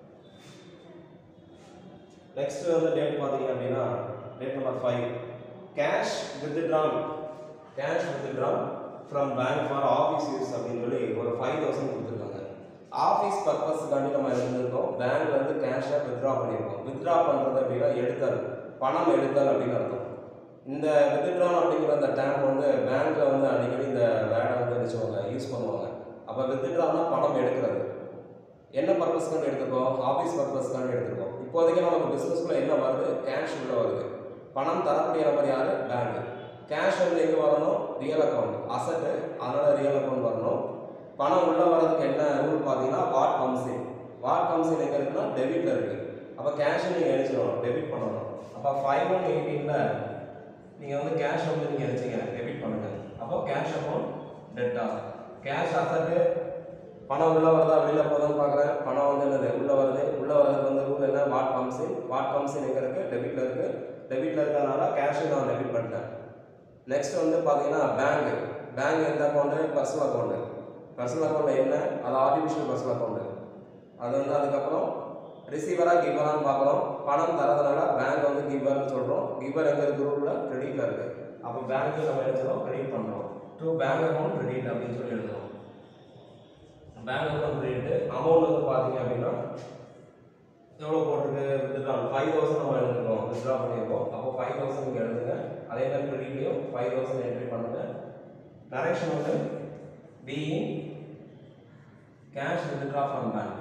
நெக்ஸ்ட் வந்து டேட் பார்த்தீங்க அப்படின்னா date number five cash withdrawn cash withdrawn from bank for office use அப்படின்னு சொல்லி ஒரு ஃபைவ் தௌசண்ட் கொடுத்துருக்காங்க ஆஃபீஸ் பர்பஸ்க்காண்டி நம்ம இருந்திருக்கோம் பேங்க்ல இருந்து கேஷை வித்ட்ரா பண்ணியிருக்கோம் வித்ட்ரா பண்ணுறது அப்படின்னா எடுத்தல் பணம் எடுத்தல் அப்படின்னு அர்த்தம் இந்த வித்ட்ரான் அப்படிங்கிற அந்த டேம் வந்து பேங்க்ல வந்து அடிக்கடி இந்த வேடை வந்து நினச்சவங்க யூஸ் பண்ணுவாங்க அப்போ வித்ட்ரானா பணம் எடுக்கிறது என்ன பர்பஸ்க்காண்டி எடுத்துக்கோம் ஆஃபீஸ் பர்பஸ்க்காண்டி எடுத்துக்கோம் இப்போதைக்கு நமக்கு பிஸ்னஸ்க்குள்ள என்ன வருது கேஷ் உள்ள வருது பணம் தரக்கூடிய நபர் யாரு பேங்க் கேஷ் வந்து எங்கே வரணும் ரியல் அக்கௌண்ட் அசட்டு அதனால ரியல் அக்கௌண்ட் வரணும் பணம் உள்ள வர்றதுக்கு என்ன ரூல் பார்த்தீங்கன்னா what comes in what comes in எங்கே இருக்குன்னா டெபிட்ல இருக்கு அப்போ கேஷை நீங்கள் நினைச்சிடணும் டெபிட் பண்ணணும் அப்போ ஃபைவ் ஒன் எயிட்டீனில் நீங்கள் வந்து கேஷ் வந்து நீங்கள் நினைச்சிங்க டெபிட் பண்ணுங்க அப்போ கேஷ் அமௌண்ட் டெட்டா கேஷ் அசட்டு பணம் உள்ள வருதா வெளியில போகுதான்னு பார்க்குறேன் பணம் வந்து என்னது உள்ள வருது உள்ள வர்றதுக்கு வந்து ரூல் என்ன what comes in what comes in எங்கே இருக்கு டெபிட்ல இருக்கு டெபிட்ல இருக்கிறதுனால கேஷை நான் டெபிட் பண்ணிட்டேன் நெக்ஸ்ட் வந்து பார்த்தீங்கன்னா பேங்க் பேங்க் எந்த account personal account personal account என்ன அது ஆர்டிஃபிஷியல் பர்சனல் அக்கௌண்ட்டு அது வந்து அதுக்கப்புறம் ரிசீவரா கிவரான்னு பார்க்குறோம் பணம் தரதுனால பேங்க் வந்து கிவர்னு சொல்கிறோம் கிவர் எங்கே இருக்கு ரூலில் கிரெடிட்டில் இருக்கு அப்போ பேங்க்கு நம்ம என்ன சொல்றோம் கிரெடிட் பண்ணுறோம் டு பேங்க் அக்கௌண்ட் கிரெடிட் அப்படின்னு சொல்லி எழுதுறோம் பேங்க் அக்கௌண்ட் கிரெடிட் அமௌண்ட் வந்து பார்த்தீங்க அப்படின்னா எவ்வளோ போட்டிருக்கு வித்ட்ரால் ஃபைவ் தௌசண்ட் நம்ம எழுதிருக்கோம் வித்ட்ரா பண்ணியிருக்கோம் அப்போ ஃபைவ் தௌசண்ட் நீங்கள் எழுதுங்க அதே மாதிரி கிரெடிட்லையும் ஃபைவ் தௌசண்ட் என்ட்ரி பண்ணுங்க நரேஷன் வந்து being cash withdraw from bank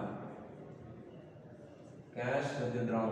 cash withdrawn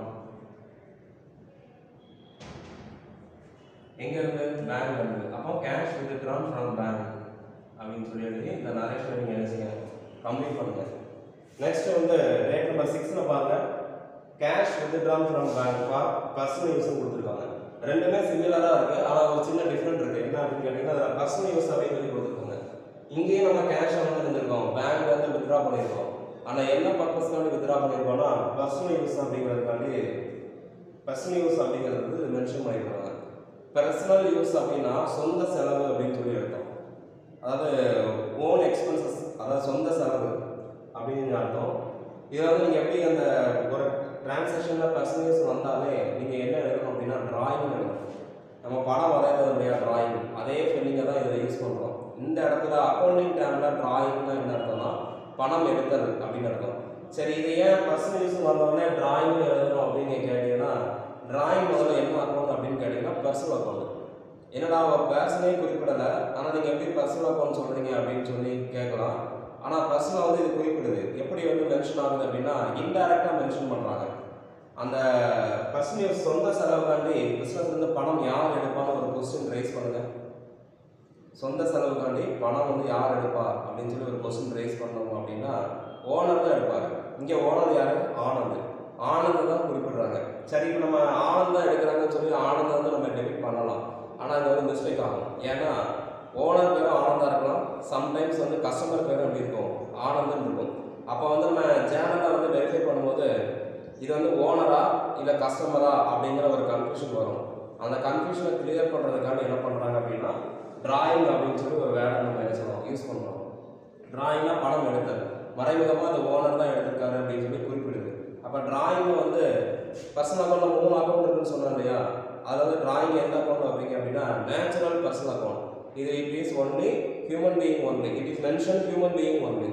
எங்க இருந்து பேங்க்ல இருந்து அப்போ கேஷ் வித்ட்ரான் ஃப்ரம் பேங்க் அப்படின்னு சொல்லி எழுதி இந்த நரேஷனை நீங்கள் என்ன செய்யுங்க கம்ப்ளீட் பண்ணுங்க நெக்ஸ்ட் வந்து ரேட் நம்பர் சிக்ஸ்ல பாருங்க cash withdrawn from bank for personal use கொடுத்துருக்காங்க ரெண்டுமே சிமிலரா இருக்கு ஆனா ஒரு சின்ன டிஃபரெண்ட் இருக்கு என்ன அப்படின்னு கேட்டீங்கன்னா அதில் பர்சனல் யூஸ் அப்படின்னு சொல்லி கொடுத்துருக்காங்க இங்கேயும் நம்ம கேஷ் வந்து இருந்திருக்கோம் பேங்க்ல இருந்து வித்ட்ரா பண்ணியிருக்கோம் ஆனா என்ன பர்பஸ்க்காண்டி வித்ட்ரா பண்ணியிருக்கோம்னா பர்சனல் யூஸ் அப்படிங்கிறதுக்காண்டி பர்சனல் யூஸ் அப்படிங்கிறது மென்ஷன் பண்ணியிருக்காங்க பர்சனல் யூஸ் அப்படின்னா சொந்த செலவு அப்படின்னு சொல்லி அர்த்தம் அதாவது ஓன் எக்ஸ்பென்சஸ் அதாவது சொந்த செலவு அப்படின்னு அர்த்தம் இதை வந்து நீங்கள் எப்படி அந்த ஒரு டிரான்சாக்ஷனில் பர்சன்டேஜ் வந்தாலே நீங்கள் என்ன எழுதணும் அப்படின்னா டிராயிங் எழுதணும் நம்ம படம் வரைகிறது இல்லையா டிராயிங் அதே ஃபீலிங்கை தான் இதில் யூஸ் பண்ணுறோம் இந்த இடத்துல அக்கௌண்டிங் டேமில் டிராயிங்னா என்ன அர்த்தம்னா பணம் எடுத்தல் அப்படின்னு அர்த்தம் சரி இது ஏன் பர்சன்டேஜ் வந்தோடனே டிராயிங் எழுதணும் அப்படின்னு கேட்டீங்கன்னா டிராயிங் முதல்ல என்ன அக்கௌண்ட் அப்படின்னு கேட்டிங்கன்னா பர்சனல் அக்கௌண்ட் என்னடா ஒரு பேர்சனே குறிப்பிடலை ஆனால் நீங்கள் எப்படி பர்சனல் அக்கௌண்ட் சொல்கிறீங்க அப்படின்னு சொல்லி கேட்கலாம் ஆனால் பர்சனல் வந்து இது குறிப்பிடுது எப்படி வந்து மென்ஷன் ஆகுது அப்படின்னா இன்டைரக்டாக மென்ஷன் பண்ணுறாங்க அந்த பர்சனல் சொந்த செலவுக்காண்டி பிஸ்னஸ் வந்து பணம் யார் எடுப்பான்னு ஒரு கொஸ்டின் ரைஸ் பண்ணுங்க சொந்த செலவுக்காண்டி பணம் வந்து யார் எடுப்பா அப்படின்னு சொல்லி ஒரு கொஸ்டின் ரைஸ் பண்ணோம் அப்படின்னா ஓனர் தான் எடுப்பார் இங்கே ஓனர் யார் ஆனந்த் ஆனந்த் தான் குறிப்பிடுறாங்க சரி இப்போ நம்ம ஆனந்த் தான் எடுக்கிறாங்கன்னு சொல்லி ஆனந்த் வந்து நம்ம டெபிட் பண்ணலாம் ஆனால் இது வந்து மிஸ்டேக் ஆகும் ஏன்னா ஓனர் பேரும் ஆனந்தா இருக்கலாம் சம்டைம்ஸ் வந்து கஸ்டமர் பேரும் எப்படி இருக்கும் ஆனந்தம் இருக்கும் அப்போ வந்து நம்ம சேனலை வந்து வெரிஃபை பண்ணும்போது இது வந்து ஓனரா இல்லை கஸ்டமரா அப்படிங்கிற ஒரு கன்ஃபியூஷன் வரும் அந்த கன்ஃபியூஷனை கிளியர் பண்ணுறதுக்காக என்ன பண்ணுறாங்க அப்படின்னா டிராயிங் அப்படின்னு சொல்லி ஒரு வேலை நம்ம என்ன சொல்லுவோம் யூஸ் பண்ணுறோம் டிராயிங்னா படம் எடுத்தல் மறைமுகமாக அந்த ஓனர் தான் எடுத்திருக்காரு அப்படின்னு சொல்லி குறிப்பிடுது அப்போ டிராயிங்கில் வந்து பர்சனல் அக்கௌண்ட் மூணு அக்கௌண்ட் இருக்குன்னு சொன்னேன் இல்லையா அதாவது டிராயிங் எந்த அக்கௌண்ட் வைப்பீங்க அப்படின்னா நேச்சுரல் பர்சனல் அக்கௌண்ட் இது it is only human being only it is mention human being only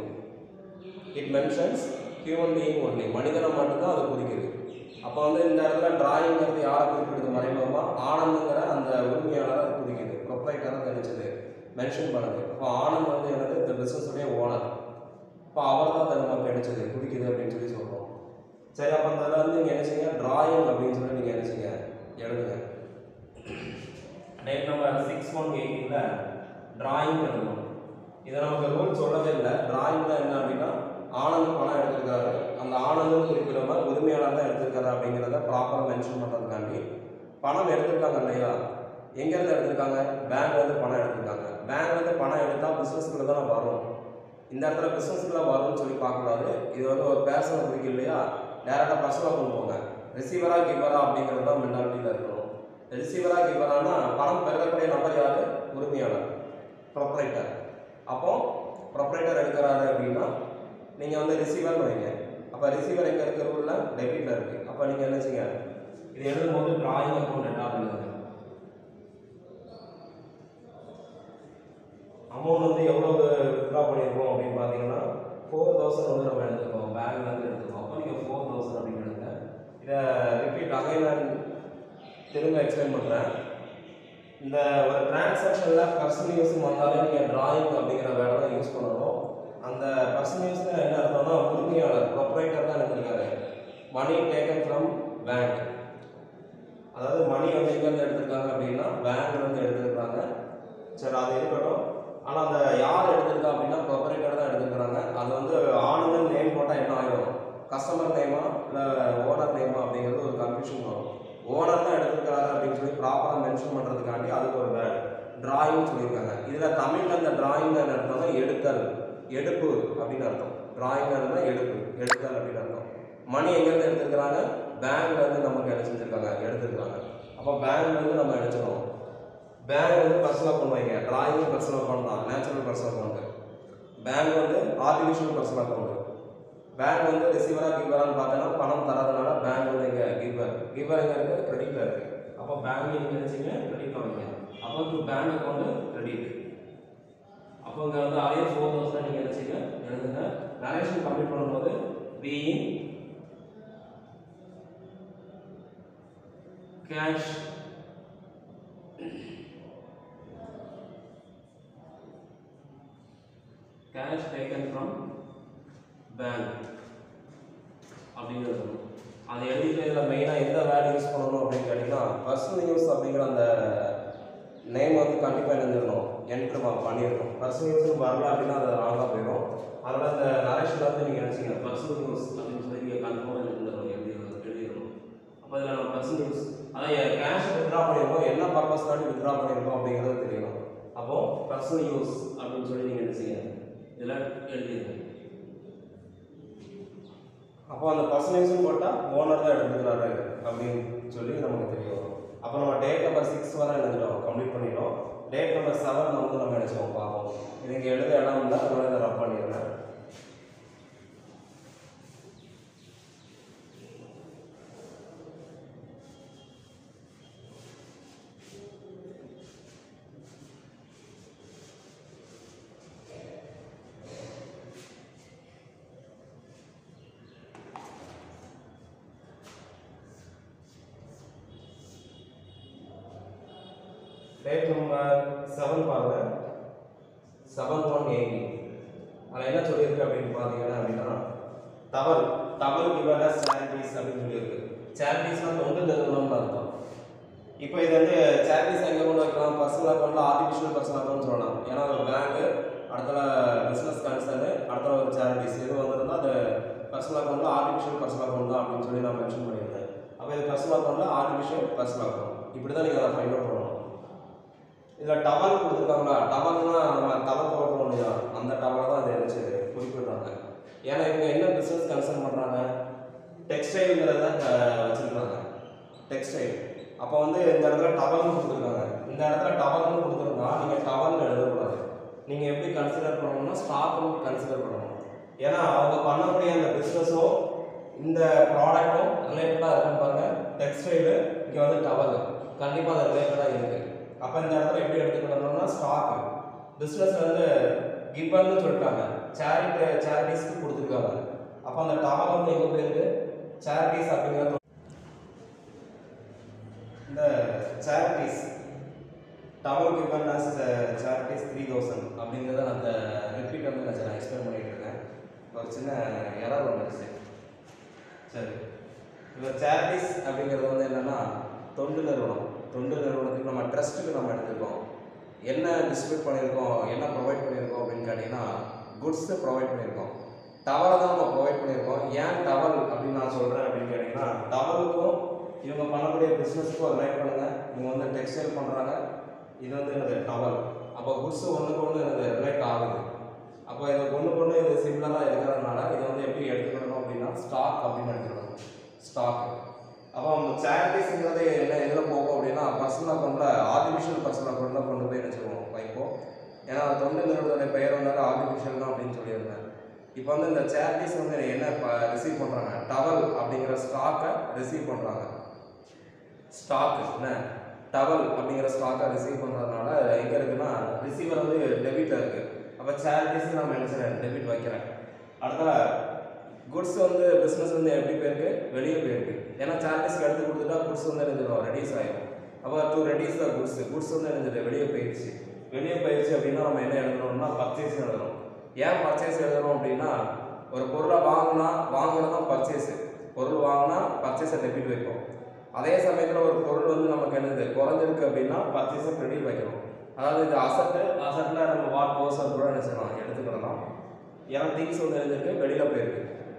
it mentions human being only மனிதனை மட்டும்தான் அது குறிக்குது அப்போ வந்து இந்த இடத்துல டிராயிங்கிறது யாரை குறிப்பிடுது மறைமுகமாக ஆனந்துங்கிற அந்த உரிமையாளரை அது குறிக்குது ப்ரொப்ரைட்டராக தெரிஞ்சது மென்ஷன் பண்ணுது அப்போ ஆனந்த் வந்து என்னது இந்த பிஸ்னஸுடைய ஓனர் அப்போ அவர் தான் அதை நமக்கு கிடைச்சது குறிக்குது அப்படின்னு சொல்லி சொல்கிறோம் சரி அப்போ அந்த இதில் வந்து நீங்கள் என்ன செய்யுங்க டிராயிங் அப்படின்னு சொல்லி நீங்கள் என்ன செய்யுங்க எழுதுங்க டேட் நம்பர் சிக்ஸ் ஒன் எயிட்டில் டிராயிங் எழுதணும் இதை நமக்கு ரூல் சொல்லவே இல்லை டிராயிங்ல என்ன அப்படின்னா ஆனந்த் பணம் எடுத்திருக்காரு அந்த ஆனந்தம் குறிப்பிடாம உரிமையாளர் தான் எடுத்திருக்காரு அப்படிங்கிறத ப்ராப்பராக மென்ஷன் பண்ணுறதுக்காண்டி பணம் எடுத்திருக்காங்க இல்லையா எங்கேருந்து எடுத்திருக்காங்க பேங்க்ல இருந்து பணம் எடுத்திருக்காங்க பேங்க்ல இருந்து பணம் எடுத்தால் பிஸ்னஸ்க்குள்ள தான் வரும் இந்த இடத்துல பிஸ்னஸ்க்குள்ள வரும்னு சொல்லி பார்க்கக்கூடாது இது வந்து ஒரு பேர்சனல் குறிக்கு இல்லையா டேரெக்டாக பர்சனலாக கொண்டு போங்க ரிசீவரா கிவரா அப்படிங்கிறது தான் மென்டாலிட்டியில் இருக்கணும் ரிசீவரா கிவரானா பணம் பெறக்கூடிய நபர் யாரு உரிமையாளர் ப்ரொப்ரைட்டர் அப்போ ப்ரொப்ரைட்டர் எடுக்கிறாரு அப்படின்னா நீங்கள் வந்து ரிசீவர் வைங்க அப்போ ரிசீவர் எங்கே இருக்கிற உள்ள டெபிட்டில் இருக்கு அப்போ நீங்கள் என்ன செய்யுங்க இது எழுதும்போது டிராயிங் அக்கௌண்ட் என்ன எழுதுங்க அமௌண்ட் வந்து எவ்வளோ வித்ட்ரா பண்ணியிருக்கோம் அப்படின்னு பார்த்தீங்கன்னா ஃபோர் தௌசண்ட் வந்து நம்ம எடுத்துருக்கோம் பேங்க்லேருந்து எடுத்துருக்கோம் அப்போ நீங்கள் ஃபோர் தௌசண்ட் அப்படின்னு எடுங்க இதை ரிப்பீட் அகைன் நான் திரும்ப எக்ஸ்பிளைன் பண்ணுறேன் இந்த ஒரு டிரான்சாக்ஷனில் பர்சனல் யூஸ் வந்தாலே நீங்கள் டிராயிங் அப்படிங்கிற வேலை தான் யூஸ் பண்ணணும் அந்த பர்சனல் யூஸ்னு என்ன அர்த்தம்னா உரிமையாளர் ப்ரொப்ரைட்டர் தான் எடுத்திருக்காரு மணி டேக்கன் ஃப்ரம் பேங்க் அதாவது மணி வந்து எங்கேருந்து எடுத்திருக்காங்க அப்படின்னா பேங்க்லேருந்து எடுத்திருக்காங்க சரி அது இருக்கட்டும் ஆனால் அந்த யார் எடுத்திருக்கா அப்படின்னா ப்ரொப்ரைட்டர் தான் எடுத்திருக்காங்க கஸ்டமர் நேமா இல்லை ஓனர் நேமா அப்படிங்கிறது ஒரு கன்ஃபியூஷன் வரும் ஓனர் தான் எடுத்துருக்காரு அப்படின்னு சொல்லி ப்ராப்பராக மென்ஷன் பண்ணுறதுக்காண்டி அதுக்கு ஒரு வேர்டு டிராயிங் சொல்லியிருக்காங்க இதில் தமிழில் அந்த டிராயிங் அர்த்தம்னா எடுத்தல் எடுப்பு அப்படின்னு அர்த்தம் டிராயிங் இருந்தால் எடுப்பு எடுத்தல் அப்படின்னு அர்த்தம் மணி எங்கேருந்து எடுத்துருக்கிறாங்க பேங்க்ல இருந்து நமக்கு என்ன செஞ்சுருக்காங்க எடுத்துருக்காங்க அப்போ பேங்க்ல இருந்து நம்ம எடுத்துக்கணும் பேங்க் வந்து பர்சனல் அக்கௌண்ட் வைங்க டிராயிங் பர்சனல் அக்கௌண்ட் தான் நேச்சுரல் பர்சனல் அக்கௌண்ட் பேங்க் வந்து ஆர்டிஃபிஷியல் பர்சனல் அக்கௌண்ட் பேங்க் வந்து ரிசீவராக கிவரான்னு பார்த்தோன்னா பணம் தராதனால பேங்க் வந்து இங்கே கிவர் கிவர் எங்கே இருக்குது கிரெடிட்டில் இருக்குது அப்போ பேங்க் எங்கே வச்சுங்க கிரெடிட்டில் வைங்க அப்போ டு பேங்க் அக்கௌண்ட் கிரெடிட் அப்போ இங்கே வந்து அதே ஃபோர் தௌசண்ட் நீங்கள் வச்சுங்க எழுதுங்க நரேஷன் கம்ப்ளீட் பண்ணும்போது being cash cash taken from bank அப்படின்னு இருக்கணும் அது எழுதிட்டு இதில் மெயினாக எந்த வேர்டு யூஸ் பண்ணணும் அப்படின்னு கேட்டிங்கன்னா பர்சனல் யூஸ் அப்படிங்கிற அந்த நேம் வந்து கண்டிப்பாக எழுந்திருக்கணும் என்ட்ரு பண்ணியிருக்கணும் பர்சனல் யூஸ் வரல அப்படின்னா அது ராங்காக போயிடும் அதனால் அந்த நரேஷனில் வந்து நீங்கள் நினச்சிங்க பர்சனல் யூஸ் அப்படின்னு சொல்லி நீங்கள் கன்ஃபார்மாக எழுதிடணும் எழுதி எழுதிடணும் அப்போ இதில் நம்ம பர்சனல் யூஸ் அதான் கேஷ் வித்ரா பண்ணியிருக்கோம் என்ன பர்பஸ்க்காண்டி வித்ரா பண்ணியிருக்கோம் அப்படிங்கிறது தெரியணும் அப்போது பர்சனல் யூஸ் அப்படின்னு சொல்லி நீங்கள் நினச்சிங்க இதெல்லாம் எழுதிடுங்க அப்போ அந்த பர்சனேஜ்னு போட்டால் ஓனர் தான் எடுத்துக்கிறாரு அப்படின்னு சொல்லி நமக்கு தெரிய வரும் அப்போ நம்ம டேட் நம்பர் சிக்ஸ் வரை எழுதிட்டோம் கம்ப்ளீட் பண்ணிட்டோம் டேட் நம்பர் செவன் வந்து நம்ம நினச்சோம் பார்ப்போம் இது இங்கே எழுத இடம் இல்லை அதனால இதை ரப் பண்ணிடுறேன் டேட் நம்பர் செவன் பாருங்க செவன் ஒன் எயிட்டி அதில் என்ன சொல்லியிருக்கு அப்படின்னு பார்த்தீங்கன்னா அப்படின்னா towel towel given as charities அப்படின்னு சொல்லியிருக்கு சேரிட்டிஸ்னால் தொண்டு நிறுவனம்னு அர்த்தம் இப்போ இது வந்து சேரிட்டிஸ் எங்கே கொண்டு வைக்கலாம் பர்சனல் அக்கௌண்ட்டில் ஆர்டிஃபிஷியல் பர்சனல் அக்கௌண்ட் சொல்லலாம் ஏன்னா ஒரு பேங்க்கு அடுத்த பிஸ்னஸ் கன்சர்னு அடுத்த ஒரு சேரிட்டிஸ் இது வந்திருந்தா அது பர்சனல் அக்கௌண்ட்டில் ஆர்டிஃபிஷியல் பர்சனல் அக்கௌண்ட் தான் அப்படின்னு சொல்லி நான் மென்ஷன் பண்ணியிருந்தேன் அப்போ இது பர்சனல் அக்கௌண்ட்டில் ஆர்டிஃபிஷியல் பர்சனல் அக்கௌண்ட் இப்படி தான் நீங்கள் அதை ஃபைண்ட் அவுட் பண்ணணும் இதில் டவல் கொடுத்துருக்காங்களா டவல்னா நம்ம டவல் போடுறோம் இல்லையா அந்த டவலை தான் அதை வச்சு குறிப்பிடுறாங்க ஏன்னா இவங்க என்ன பிஸ்னஸ் கன்சர்ன் பண்ணுறாங்க டெக்ஸ்டைலுங்கிறத வச்சுருக்காங்க டெக்ஸ்டைல் அப்போ வந்து இந்த இடத்துல டவல்னு கொடுத்துருக்காங்க இந்த இடத்துல டவல்னு கொடுத்துருந்தா நீங்கள் டவல்னு எழுதக்கூடாது நீங்கள் எப்படி கன்சிடர் பண்ணணும்னா ஸ்டாக்னு கன்சிடர் பண்ணணும் ஏன்னா அவங்க பண்ணக்கூடிய அந்த பிஸ்னஸும் இந்த ப்ராடக்ட்டும் ரிலேட்டடாக இருக்குன்னு பாருங்க டெக்ஸ்டைலு இங்கே வந்து டவல் கண்டிப்பாக அது ரிலேட்டடாக இருக்குது அப்போ இந்த இடத்துல எப்படி எடுத்துக்கணும்னா ஸ்டாக் பிஸ்னஸ் வந்து கிவன்னு சொல்லிட்டாங்க சேரிட்டி சேரிட்டிஸ்க்கு கொடுத்துருக்காங்க அப்போ அந்த டவல் வந்து எங்கே போயிருக்கு சேரிட்டிஸ் அப்படிங்கிற இந்த charities towel given as charities three thousand அப்படிங்கிறத நான் அந்த ரிப்பீட் வந்து நான் நான் எக்ஸ்பிளைன் பண்ணிட்டு இருக்கேன் ஒரு சின்ன எரர் வந்துருச்சு சரி இப்போ சேரிட்டிஸ் அப்படிங்கிறது வந்து என்னன்னா தொண்டு நிறுவனம் தொண்டு நிறுவனத்துக்கு நம்ம ட்ரஸ்ட்டுக்கு நம்ம எடுத்துருக்கோம் என்ன டிஸ்ட்ரிபியூட் பண்ணியிருக்கோம் என்ன ப்ரொவைட் பண்ணியிருக்கோம் அப்படின்னு கேட்டிங்கன்னா குட்ஸு ப்ரொவைட் பண்ணியிருக்கோம் டவலை தான் நம்ம ப்ரொவைட் பண்ணியிருக்கோம் ஏன் டவல் அப்படின்னு நான் சொல்கிறேன் அப்படின்னு கேட்டிங்கன்னா டவலுக்கும் இவங்க பண்ணக்கூடிய பிஸ்னஸுக்கும் ரிலேட் பண்ணுங்க இவங்க வந்து டெக்ஸ்டைல் பண்ணுறாங்க இது வந்து எனது டவல் அப்போ குட்ஸ் ஒன்றுக்கு ஒன்று எனக்கு ரிலேட் ஆகுது அப்போ இது ஒன்றுக்கு ஒன்று இது சிமிலராக இருக்கிறதுனால இது வந்து எப்படி எடுத்துக்கணும் அப்படின்னா ஸ்டாக் அப்படின்னு எடுத்துக்கணும் ஸ்டாக் அப்போ சேரிட்டிஸ்ங்கிறது என்ன எதில் போகும் அப்படின்னா பர்சனல் அக்கௌண்ட்டில் ஆர்டிஃபிஷியல் பர்சனல் அக்கௌண்ட்டில் கொண்டு போய் வச்சுருவோம் வைப்போம் ஏன்னா தொண்டு நிறுவனத்துடைய பெயர் வந்தாலும் ஆர்டிஃபிஷியல் தான் அப்படின்னு சொல்லியிருந்தேன் இப்போ வந்து இந்த சேரிட்டிஸ் வந்து என்ன ரிசீவ் பண்ணுறாங்க டவல் அப்படிங்கிற ஸ்டாக்கை ரிசீவ் பண்ணுறாங்க ஸ்டாக் என்ன டவல் அப்படிங்கிற ஸ்டாக்கை ரிசீவ் பண்ணுறதுனால எங்கே இருக்குன்னா ரிசீவர் வந்து டெபிட்டில் இருக்குது அப்போ சேரிட்டிஸ் நான் நினச்சிறேன் டெபிட் வைக்கிறேன் அடுத்தல குட்ஸ் வந்து பிஸ்னஸ் வந்து எப்படி போயிருக்கு வெளியே போயிருக்கு ஏன்னா சேரிட்டிஸ்க்கு எடுத்து கொடுத்துட்டா குட்ஸ் வந்து எழுதிடும் ரெடியூஸ் ஆகிடும் அப்போ to reduce the goods goods வந்து எழுதுது வெளியே போயிடுச்சு வெளியே போயிடுச்சு அப்படின்னா நம்ம என்ன எழுதணும்னா பர்ச்சேஸ் எழுதணும் ஏன் பர்ச்சேஸ் எழுதணும் அப்படின்னா ஒரு பொருளை வாங்கினா வாங்கினது தான் பர்ச்சேஸ் பொருள் வாங்கினா பர்ச்சேஸை டெபிட் வைப்போம் அதே சமயத்தில் ஒரு பொருள் வந்து நமக்கு என்னது குறைஞ்சிருக்கு அப்படின்னா பர்ச்சேஸை கிரெடிட் வைக்கணும் அதாவது இது அசட்டு அசட்டில் நம்ம வாட் கோர்ஸ் கூட என்ன செய்யலாம் எடுத்துக்கலாம் ஏன்னா திங்ஸ் வந்து எழுதிருக்கு வெளியில் போயிருக்கு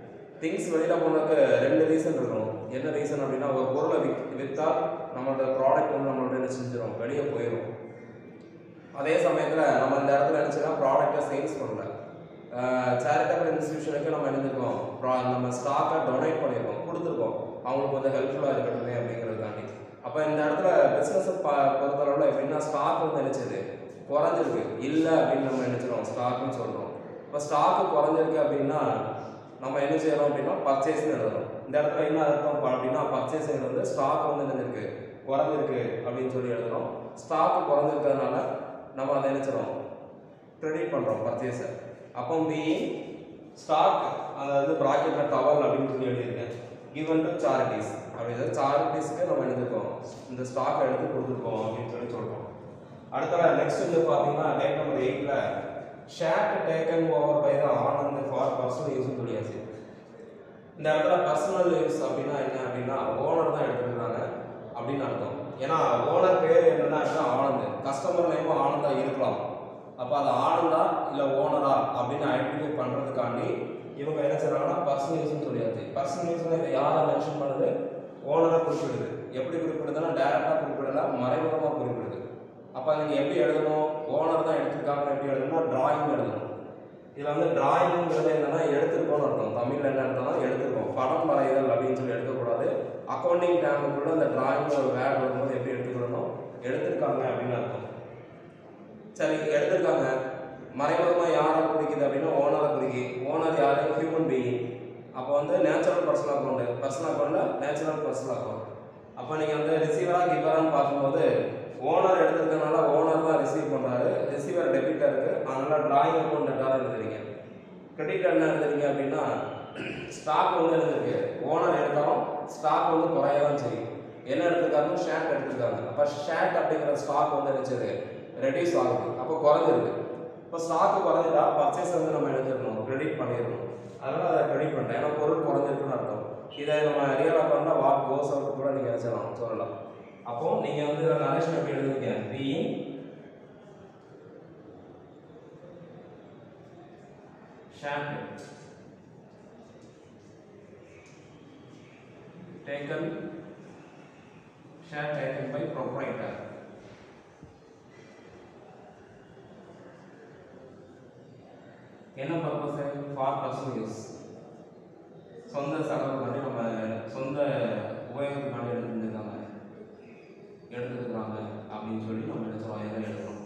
திங்ஸ் வெளியில் போனதுக்கு ரெண்டு ரீசன் இருக்கணும் என்ன ரீசன் அப்படின்னா ஒரு பொருளை விக் விற்றா நம்மளோட ப்ராடக்ட் வந்து நம்மளோட என்ன செஞ்சிடும் வெளியே போயிடும் அதே சமயத்தில் நம்ம இந்த இடத்துல நினச்சினா ப்ராடக்ட்டை சேல்ஸ் பண்ணல சேரிட்டபிள் இன்ஸ்டியூஷனுக்கு நம்ம நினைஞ்சிருக்கோம் ப்ரா நம்ம ஸ்டாக்கை டொனேட் பண்ணியிருக்கோம் கொடுத்துருக்கோம் அவங்களுக்கு கொஞ்சம் ஹெல்ப்ஃபுல்லாக இருக்கட்டுமே அப்படிங்கிறதுக்காண்டி அப்போ இந்த இடத்துல பிஸ்னஸை ப பொறுத்தளவில் எப்படின்னா ஸ்டாக் வந்து நினைச்சது குறைஞ்சிருக்கு இல்லை அப்படின்னு நம்ம நினைச்சிடும் ஸ்டாக்னு சொல்கிறோம் இப்போ ஸ்டாக்கு குறைஞ்சிருக்கு அப்படின்னா நம்ம என்ன செய்யறோம் அப்படின்னா பர்ச்சேஸ்னு எழுதணும் இந்த இடத்துல என்ன அர்த்தம் ப- அப்படின்னா பர்ச்சேஸிங் வந்து ஸ்டாக் வந்து நினைஞ்சிருக்கு குறைஞ்சிருக்கு அப்படின்னு சொல்லி எழுதுறோம் ஸ்டாக் குறைஞ்சிருக்கிறதுனால நம்ம அதை நினைச்சிடும் கிரெடிட் பண்ணுறோம் பர்ச்சேஸை அப்போ பீயிங் ஸ்டாக் அதாவது ப்ராக்கெட்டில் டவல் அப்படின்னு சொல்லி எழுதியிருக்கேன் given டு சாரிட்டிஸ் அப்படி சாரிட்டிஸ்க்கு நம்ம எழுதிருக்கோம் இந்த ஸ்டாக்கை எடுத்து கொடுத்துருக்கோம் அப்படின்னு சொல்லி சொல்கிறோம் அடுத்தது நெக்ஸ்ட் வந்து பார்த்தீங்கன்னா டேட் நம்பர் எயிட்டில் shirt taken over by the Anand for personal யூஸ்னு சொல்லியாச்சு இந்த இடத்துல பர்சனல் யூஸ் அப்படின்னா என்ன அப்படின்னா ஓனர் தான் எடுத்துருக்காங்க அப்படின்னு அர்த்தம் ஏன்னா ஓனர் பேர் என்னன்னா அப்படின்னா ஆனந்த் கஸ்டமர் நேமும் ஆனந்தா இருக்கலாம் அப்போ அது ஆனந்தா இல்லை ஓனரா அப்படின்னு ஐடென்டிஃபை பண்ணுறதுக்காண்டி இவங்க என்ன செய்றாங்கன்னா பர்சனல் யூஸ்னு சொல்லியாச்சு பர்சனல் யூஸ்ல இதை யாரை மென்ஷன் பண்ணுது ஓனரை குறிப்பிடுது எப்படி குறிப்பிடுதுன்னா டேரெக்டாக குறிப்பிடல மறைமுகமாக குறிப்பிடுது அப்போ நீங்கள் எப்படி எழுதணும் ஓனர் தான் எடுத்திருக்காங்க எப்படி எழுதணும்னா டிராயிங் எழுதணும் இதில் வந்து டிராயிங்கிறது என்னன்னா எடுத்திருக்கோம்னு அர்த்தம் தமிழில் என்ன அர்த்தம்னா எடுத்திருக்கோம் படம் வரைதல் அப்படின்னு சொல்லி எடுக்கக்கூடாது அக்கௌண்டிங் டேமுக்குள்ள அந்த டிராயிங் ஒரு வேர்ட் வரும்போது எப்படி எடுத்துக்கிடணும் எடுத்திருக்காங்க அப்படின்னு அர்த்தம் சரி எடுத்திருக்காங்க மறைமுகமாக யாரை குறிக்குது அப்படின்னா ஓனரை குறிக்கி ஓனர் யாரு ஹியூமன் பீயிங் அப்போ வந்து நேச்சுரல் பர்சனல் அக்கௌண்ட் பர்சனல் அக்கௌண்ட்டில் நேச்சுரல் பர்சனல் அக்கௌண்ட் அப்போ நீங்கள் வந்து ரிசீவராக கிவரான்னு பார்க்கும்போது ஓனர் எடுத்திருக்கனால ஓனர் தான் ரிசீவ் பண்ணுறாரு ரிசீவர் டெபிட்டாக இருக்குது அதனால டிராயிங் அக்கௌண்ட் டெட்டாக எழுதுறீங்க கிரெடிட் என்ன எழுதுறீங்க அப்படின்னா ஸ்டாக் வந்து எழுதுருக்கு ஓனர் எடுத்தாலும் ஸ்டாக் வந்து குறைய தான் செய்யும் என்ன எடுத்திருக்காருன்னா ஷேர்ட் எடுத்திருக்காங்க அப்போ ஷேர்ட் அப்படிங்கிற ஸ்டாக் வந்து நினைச்சது ரெடியூஸ் ஆகுது அப்போ குறைஞ்சிருக்கு இப்போ ஸ்டாக் குறைஞ்சிட்டா பர்ச்சேஸ் வந்து நம்ம எழுதிடணும் கிரெடிட் பண்ணிடணும் அதனால அதை கிரெடிட் பண்ணிட்டேன் ஏன்னா பொருள் குறைஞ்சிருக்குன்னு அர்த்தம் இதை நம்ம ரியல் அக்கௌண்ட்ல வாட் கோஸ் அவுட் கூட நீங்கள் நினைச்சலாம் சொல்லலாம் அப்போ நீங்கள் வந்து இதில் நரேஷன் எப்படி எழுதுவீங்க being shirt taken share taken by proprietor என்ன பர்பஸ் ஃபார் பர்சனல் யூஸ் சொந்த செலவுக்காண்டி நம்ம சொந்த உபயோகத்துக்காண்டி எடுத்துருக்காங்க எடுத்துருக்காங்க அப்படின்னு சொல்லி நம்ம என்ன சொல்லுவோம் எதை எழுதுறோம்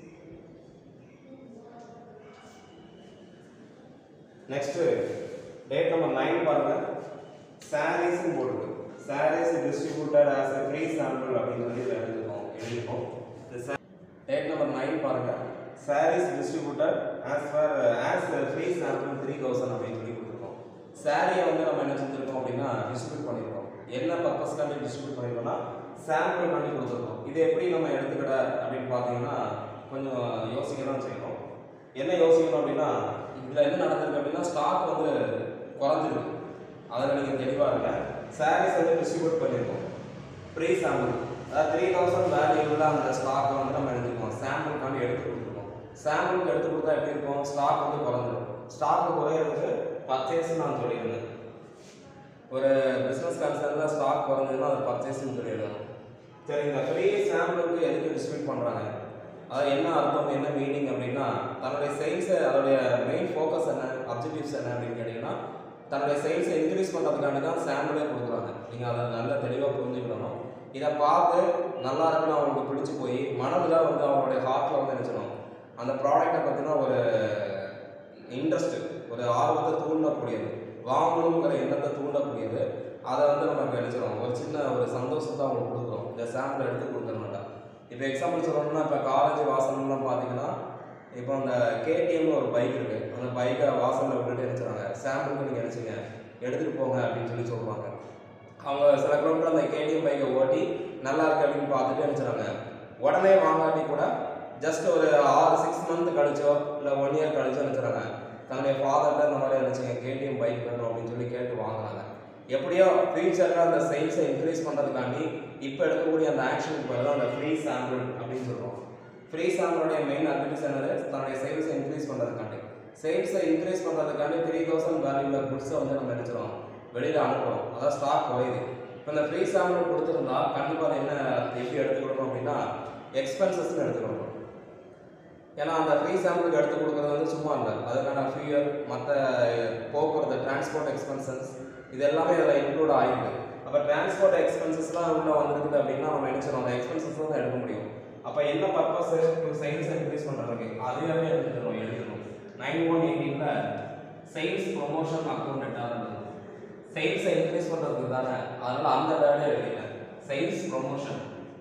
நெக்ஸ்ட் டேட் நம்பர் நைன் பாருங்க சாரீஸ் போட்டுருக்கு saris distributed as a free sample அப்படின்னு சொல்லி இதுல எழுதிருக்கோம் எழுதிருக்கோம் டேட் நம்பர் நைன் பாருங்க saris distributed as for as free sample three thousand அப்படின்னு சொல்லி கொடுத்துருக்கோம் சாரியை வந்து நம்ம என்ன செஞ்சிருக்கோம் அப்படின்னா டிஸ்ட்ரிபியூட் பண்ணியிருக்கோம் என்ன பர்பஸ்க்காண்டி டிஸ்ட்ரிபியூட் பண்ணியிருக்கோம்னா சாம்பிள் பண்ணி கொடுத்துருக்கோம் இது எப்படி நம்ம எடுத்துக்கிட அப்படின்னு பார்த்தீங்கன்னா கொஞ்சம் யோசிக்க தான் செய்யணும் என்ன யோசிக்கணும் அப்படின்னா இதில் என்ன நடந்திருக்கு அப்படின்னா ஸ்டாக் வந்து குறைஞ்சிருக்கு அதில் நீங்கள் தெளிவாக இருங்க சாரீஸ் வந்து டிஸ்ட்ரிபியூட் பண்ணியிருக்கோம் ப்ரீ சாம்பிள் அதாவது த்ரீ தௌசண்ட் வேல்யூ உள்ள அந்த ஸ்டாக்கை வந்து நம்ம எழுதிருக்கோம் சாம்பிளுக்காண்டி எடுத்து கொடுத்துருக்கோம் சாம்பிளுக்கு எடுத்து கொடுத்தா எப்படி இருக்கும் ஸ்டாக் வந்து குறைஞ்சிரும் ஸ்டாக் குறையிறதுக்கு பர்ச்சேஸ் நான் சொல்லியிருந்தேன் ஒரு பிஸ்னஸ் கன்சர்னில் ஸ்டாக் குறைஞ்சதுன்னா அது பர்ச்சேஸ்னு சொல்லி எழுதணும் சரி இந்த ஃப்ரீ சாம்பிளுக்கு எதுக்கு டிஸ்ட்ரிபியூட் பண்ணுறாங்க அதாவது என்ன அர்த்தம் என்ன மீனிங் அப்படின்னா தன்னுடைய சேல்ஸை அதோடைய மெயின் ஃபோக்கஸ் என்ன அப்ஜெக்டிவ்ஸ் என்ன அப்படின்னு கேட்டிங்கன்னா தன்னுடைய சேல்ஸை இன்க்ரீஸ் பண்ணுறதுக்காண்டி தான் சாம்பிளே கொடுக்குறாங்க நீங்கள் அதை நல்லா தெளிவாக புரிஞ்சுக்கணும் இதை பார்த்து நல்லா இருக்குன்னு அவங்களுக்கு பிடிச்சி போய் மனதில் வந்து அவங்களுடைய ஹார்ட்டில் வந்து நினச்சிடும் அந்த ப்ராடக்ட்டை பற்றின ஒரு இன்ட்ரெஸ்ட் ஒரு ஆர்வத்தை தூண்டக்கூடியது வாங்கணுங்கிற எண்ணத்தை தூண்டக்கூடியது அதை வந்து நம்ம நினைச்சிடும் ஒரு சின்ன ஒரு சந்தோஷத்தை அவங்களுக்கு கொடுக்குறோம் இந்த சாம்பிள் எடுத்து கொடுக்குறனால இப்போ எக்ஸாம்பிள் சொல்லணும்னா இப்போ காலேஜ் வாசல்லாம் பார்த்தீங்கன்னா இப்போ அந்த கேடிஎம்னு ஒரு பைக் இருக்கு அந்த பைக்கை வாசலில் விட்டுட்டு நினைச்சாங்க சாம்பிளுக்கு நீங்கள் நினைச்சிங்க எடுத்துகிட்டு போங்க அப்படின்னு சொல்லி சொல்லுவாங்க அவங்க சில கிலோமீட்டர் அந்த கேடிஎம் பைக்கை ஓட்டி நல்லா இருக்கு அப்படின்னு பார்த்துட்டு நினைச்சாங்க உடனே வாங்காட்டி கூட ஜஸ்ட் ஒரு ஆறு சிக்ஸ் மந்த் கழிச்சோ இல்லை ஒன் இயர் கழிச்சோ நினைச்சாங்க தன்னுடைய ஃபாதர்கிட்ட இந்த மாதிரி நினைச்சுங்க கேடிஎம் பைக் வேணும் அப்படின்னு சொல்லி கேட்டு வாங்குறாங்க எப்படியோ ஃபியூச்சரில் அந்த சேல்ஸை இன்க்ரீஸ் பண்ணுறதுக்காண்டி இப்போ எடுக்கக்கூடிய அந்த ஆக்ஷனுக்கு பேர் தான் அந்த ஃப்ரீ சாம்பிள் அப்படின்னு சொல்கிறோம் ஃப்ரீ சாம்பிளுடைய மெயின் அக்டிவிட்டிஸ் என்னது தன்னுடைய சேல்ஸை இன்க்ரீஸ் பண்ணுறதுக்காண்டி சேல்ஸை இன்க்ரீஸ் பண்ணுறதுக்காண்டி த்ரீ தௌசண்ட் வேல்யூவில் குட்ஸை வந்து நம்ம நினச்சிரும் வெளியில் அனுப்புகிறோம் அதான் ஸ்டாக் குறையுது இப்போ இந்த ஃப்ரீ சாம்பிள் கொடுத்துருந்தா கண்டிப்பாக என்ன எப்படி எடுத்துக்கொடுக்கணும் அப்படின்னா எக்ஸ்பென்சஸ்னு எடுத்துக்கொடுக்கணும் ஏன்னா அந்த ஃப்ரீ சாம்பிளுக்கு எடுத்து கொடுக்குறது வந்து சும்மா இல்லை அதுக்கான ஃபியூயல் மற்ற போக்குவரத்து டிரான்ஸ்போர்ட் எக்ஸ்பென்சஸ் இது எல்லாமே இதில் இன்க்ளூட் ஆகிருக்கு அப்போ டிரான்ஸ்போர்ட் எக்ஸ்பென்சஸ்லாம் உள்ளே வந்துருக்குது அப்படின்னா நம்ம நினச்சிடும் அந்த எக்ஸ்பென்சஸ் தான் எடுக்க முடியும் அப்போ என்ன பர்பஸ் சேல்ஸ் இன்க்ரீஸ் பண்ணுறதுக்கு அதுவே எழுதிடணும் எழுதணும் நைன் ஒன் எயிட்டீனில் சேல்ஸ் ப்ரொமோஷன் அக்கௌண்ட் சேல்ஸை இன்க்ரீஸ் பண்ணுறதுக்கு தானே அதனால் அந்த வேலையை எழுதிட்டேன் sales promotion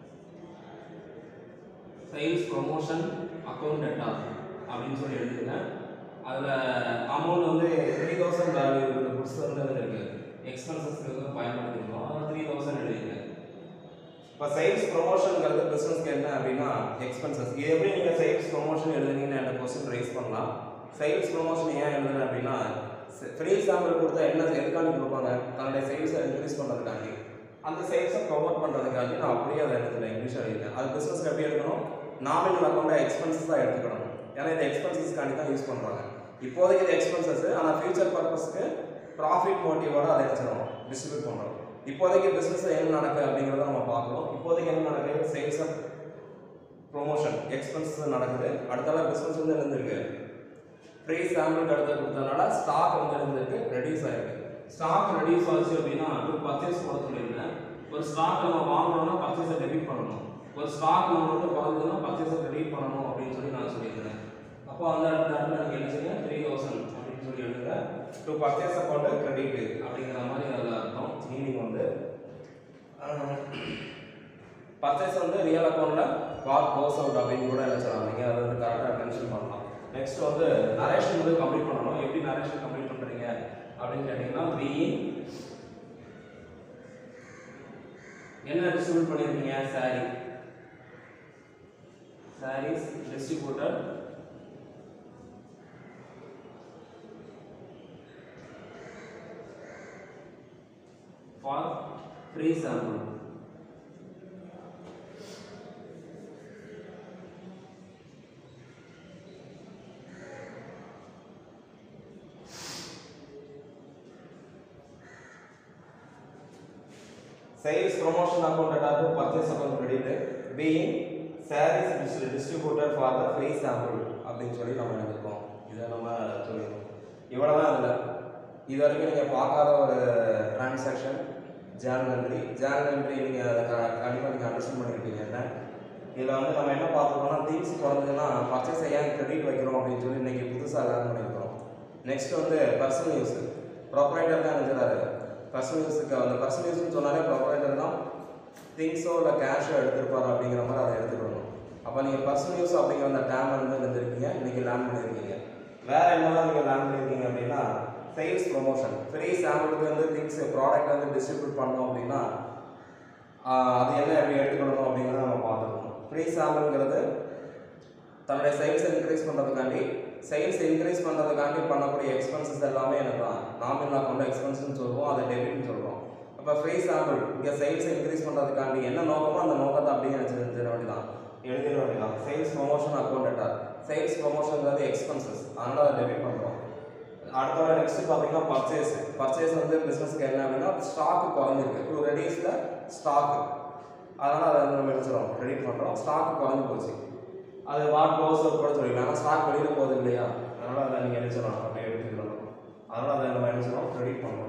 sales promotion account data அப்படின்னு சொல்லி எழுதுங்க அதில் அமௌண்ட் வந்து த்ரீ தௌசண்ட் வேல்யூ குட்ஸ் வந்து அதில் இருக்குது எக்ஸ்பென்சஸ்க்கு வந்து பயன்படுத்திருக்கோம் அதில் த்ரீ தௌசண்ட் எழுதிங்க இப்போ சேல்ஸ் ப்ரொமோஷனுங்கிறது பிஸ்னஸ்க்கு என்ன அப்படின்னா எக்ஸ்பென்சஸ் இது எப்படி நீங்கள் சேல்ஸ் ப்ரொமோஷன் எழுதுனீங்கன்னு அந்த கொஸ்டின் ரைஸ் பண்ணலாம் சேல்ஸ் ப்ரொமோஷன் ஏன் எழுதுனேன் அப்படின்னா ஃப்ரீ சாம்பிள் கொடுத்தா என்ன எதுக்காண்டி கொடுப்பாங்க தன்னுடைய சேல்ஸை இன்க்ரீஸ் பண்ணுறதுக்காண்டி அந்த சேல்ஸை ப்ரொமோட் பண்ணுறதுக்காண்டி நான் அப்படியே அதை எழுதல இங்கிலீஷ் எழுதிட்டேன் அது பிஸ்னஸ்க்கு எப்படி எடுக்கணும் நாமினல் அக்கௌண்ட்டை எக்ஸ்பென்சஸாக எடுத்துக்கணும் ஏன்னா இது எக்ஸ்பென்சஸ்க்காண்டி தான் யூஸ் பண்ணுறாங்க இப்போதைக்கு இது எக்ஸ்பென்சஸ் ஆனால் ஃபியூச்சர் பர்பஸ்க்கு ப்ராஃபிட் மோட்டிவோட அதை எடுத்துடும் டிஸ்ட்ரிபியூட் பண்ணுறோம் இப்போதைக்கு பிஸ்னஸ் என்ன நடக்குது அப்படிங்கிறத நம்ம பார்க்குறோம் இப்போதைக்கு என்ன நடக்குது சேல்ஸ் அண்ட் ப்ரொமோஷன் எக்ஸ்பென்சஸ் நடக்குது அடுத்தால பிஸ்னஸ் வந்து இருந்திருக்கு ஃப்ரீ சாம்பிள் கடத்த கொடுத்ததுனால ஸ்டாக் வந்து இருந்திருக்கு ரெடியூஸ் ஆயிருக்கு ஸ்டாக் ரெடியூஸ் ஆச்சு அப்படின்னா ஒரு பர்ச்சேஸ் போட சொல்லியிருந்தேன் ஒரு ஸ்டாக் நம்ம வாங்கணும்னா பர்ச்சேஸை டெபிட் பண்ணணும் ஒரு ஸ்டாக் நம்ம வந்து குறைஞ்சதுன்னா பர்ச்சேஸை கிரெடிட் பண்ணணும் அப்படின்னு சொல்லி நான் சொல்லியிருந்தேன் அப்போ அந்த இடத்துல நீங்கள் என்ன செய்யுங்க த்ரீ தௌசண்ட் அப்படின்னு சொல்லி எழுதுங்க டு பர்ச்சேஸ் அக்கௌண்ட் கிரெடிட் அப்படிங்கிற மாதிரி அதில் அர்த்தம் மீனிங் வந்து பர்ச்சேஸ் வந்து ரியல் அக்கௌண்ட்டில் வாட் கோஸ் அவுட் அப்படின்னு கூட என்ன சொல்லலாம் நீங்கள் அதை வந்து கரெக்டாக மென்ஷன் பண்ணலாம் நெக்ஸ்ட் வந்து நரேஷன் வந்து கம்ப்ளீட் பண்ணணும் எப்படி நரேஷன் கம்ப்ளீட் பண்ணுறீங்க அப்படின்னு கேட்டிங்கன்னா பி என்ன டிஸ்ட்ரிபியூட் பண்ணியிருக்கீங்க sorry saris distributor for free sample sales promotion account data to purchase account credit being sarees dis- distributed for the free sample அப்படின்னு சொல்லி நம்ம எழுதிருக்கோம் இதை நம்ம சொல்லிடுறோம் இவ்வளோ தான் இதில் இது வரைக்கும் நீங்கள் பார்க்காத ஒரு transaction journal entry journal entry நீங்கள் அதை க கண்டிப்பாக நீங்கள் அண்டர்ஸ்டாண்ட் பண்ணியிருப்பீங்க என்ன இதில் வந்து நம்ம என்ன பார்த்துருக்கோம்னா திங்ஸ் குறைஞ்சதுன்னா பர்ச்சேஸ் ஏன் கிரெடிட் வைக்கிறோம் அப்படின்னு சொல்லி இன்னைக்கு புதுசாக லேர்ன் பண்ணியிருக்கிறோம் நெக்ஸ்ட் வந்து பர்சனல் யூஸ் ப்ரொப்ரைட்டர் தான் நினைச்சிடாரு பர்சனல் யூஸுக்கு அந்த பர்சனல் யூஸ்னு சொன்னாலே ப்ரொப்ரைட்டர் தான் திங்ஸோ இல்லை கேஷோ எடுத்திருப்பாரு அப்படிங்கிற மாதிரி அதை எடுத்துக்கணும் அப்போ நீங்கள் பர்சனல் யூஸ் அப்படிங்கிற அந்த டேம் வந்து இருந்திருக்கீங்க இன்னைக்கு லேர்ன் பண்ணியிருக்கீங்க வேற என்னெல்லாம் நீங்கள் லேர்ன் பண்ணியிருக்கீங்க அப்படின்னா சேல்ஸ் ப்ரொமோஷன் ஃப்ரீ சாம்பிளுக்கு வந்து திங்ஸ் ப்ராடக்ட் வந்து டிஸ்ட்ரிபியூட் பண்ணோம் அப்படின்னா ஆஹ், அது என்ன எப்படி எடுத்துக்கணும் அப்படிங்கிறத நம்ம பார்த்துக்கணும் ஃப்ரீ சாம்பிள்ங்கிறது தன்னுடைய சேல்ஸ் இன்க்ரீஸ் பண்ணுறதுக்காண்டி சேல்ஸ் இன்க்ரீஸ் பண்ணுறதுக்காண்டி பண்ணக்கூடிய எக்ஸ்பென்சஸ் எல்லாமே எனக்கு தான் நாமினல் அக்கௌண்ட் எக்ஸ்பென்ஸ்னு சொல்லுவோம் அதை டெபிட்னு சொல்கிறோம் அப்போ ஃப்ரீ சாம்பிள் இங்கே சேல்ஸ் இன்க்ரீஸ் பண்ணுறதுக்காண்டி என்ன நோக்கமோ அந்த நோக்கத்தை அப்படியே நினச்சிருந்துட வேண்டியதான் எழுதிட வேண்டியதான் sales promotion account data sales ப்ரொமோஷன்ங்கிறது எக்ஸ்பென்சஸ் அதனால் அதை டெபிட் பண்ணுறோம் அடுத்த நெக்ஸ்ட் பார்த்தீங்கன்னா பர்ச்சேஸ் பர்ச்சேஸ் வந்து பிஸ்னஸ்க்கு என்ன அப்படின்னா ஸ்டாக் குறைஞ்சிருக்கு டு ரெடியூஸ் த ஸ்டாக் அதனால் அதை வந்து நம்ம எடுத்துறோம் ரெடி பண்ணுறோம் ஸ்டாக் குறைஞ்சி போச்சு அது வாட் க்ளோஸ் கூட சொல்லிக்கலாம் ஆனால் ஸ்டாக் வெளியில் போகுது இல்லையா அதனால் அதை நீங்கள் எடுத்துடலாம் அப்படியே எடுத்துக்கிறோம் அதனால் அதை நம்ம எடுத்துக்கிறோம் கிரெடிட் பண்ணுறோம்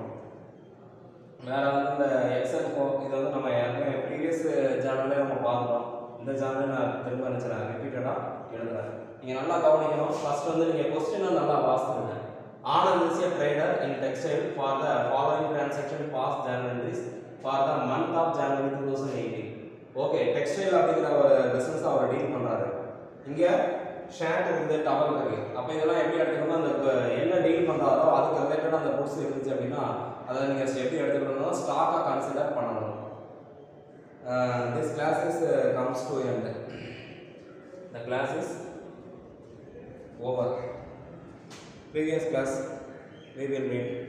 வேற வந்து இந்த எக்ஸல் கோ இதை வந்து நம்ம ஏற்கனவே ப்ரீவியஸ் சேனல்லே நம்ம பார்த்துட்டோம் இந்த சேனல் நான் திரும்ப நினச்சிடேன் ரிப்பீட்டடாக எழுதுறேன் நீங்கள் நல்லா கவனிக்கணும் ஃபர்ஸ்ட் வந்து நீங்கள் கொஸ்டினை நல்லா வாசித்துருங்க Anand is a trader in textile for the following transaction past January for the month of January 2018 okay textile அப்படிங்கிற ஒரு பிஸ்னஸ் அவர் டீல் பண்ணுறாரு இங்கே ஷேர்ட் இருக்குது டவல் இருக்கு அப்போ இதெல்லாம் எப்படி எடுத்துக்கணும் அந்த இப்ப என்ன டீல் பண்ணுறாரோ அதுக்கு ரிலேட்டடாக அந்த புட்ஸ் இருந்துச்சு அப்படின்னா அதை நீங்கள் எப்படி எடுத்துக்கணும்னா ஸ்டாக்காக கன்சிடர் பண்ணணும் this class is comes to end the class is over previous class we will meet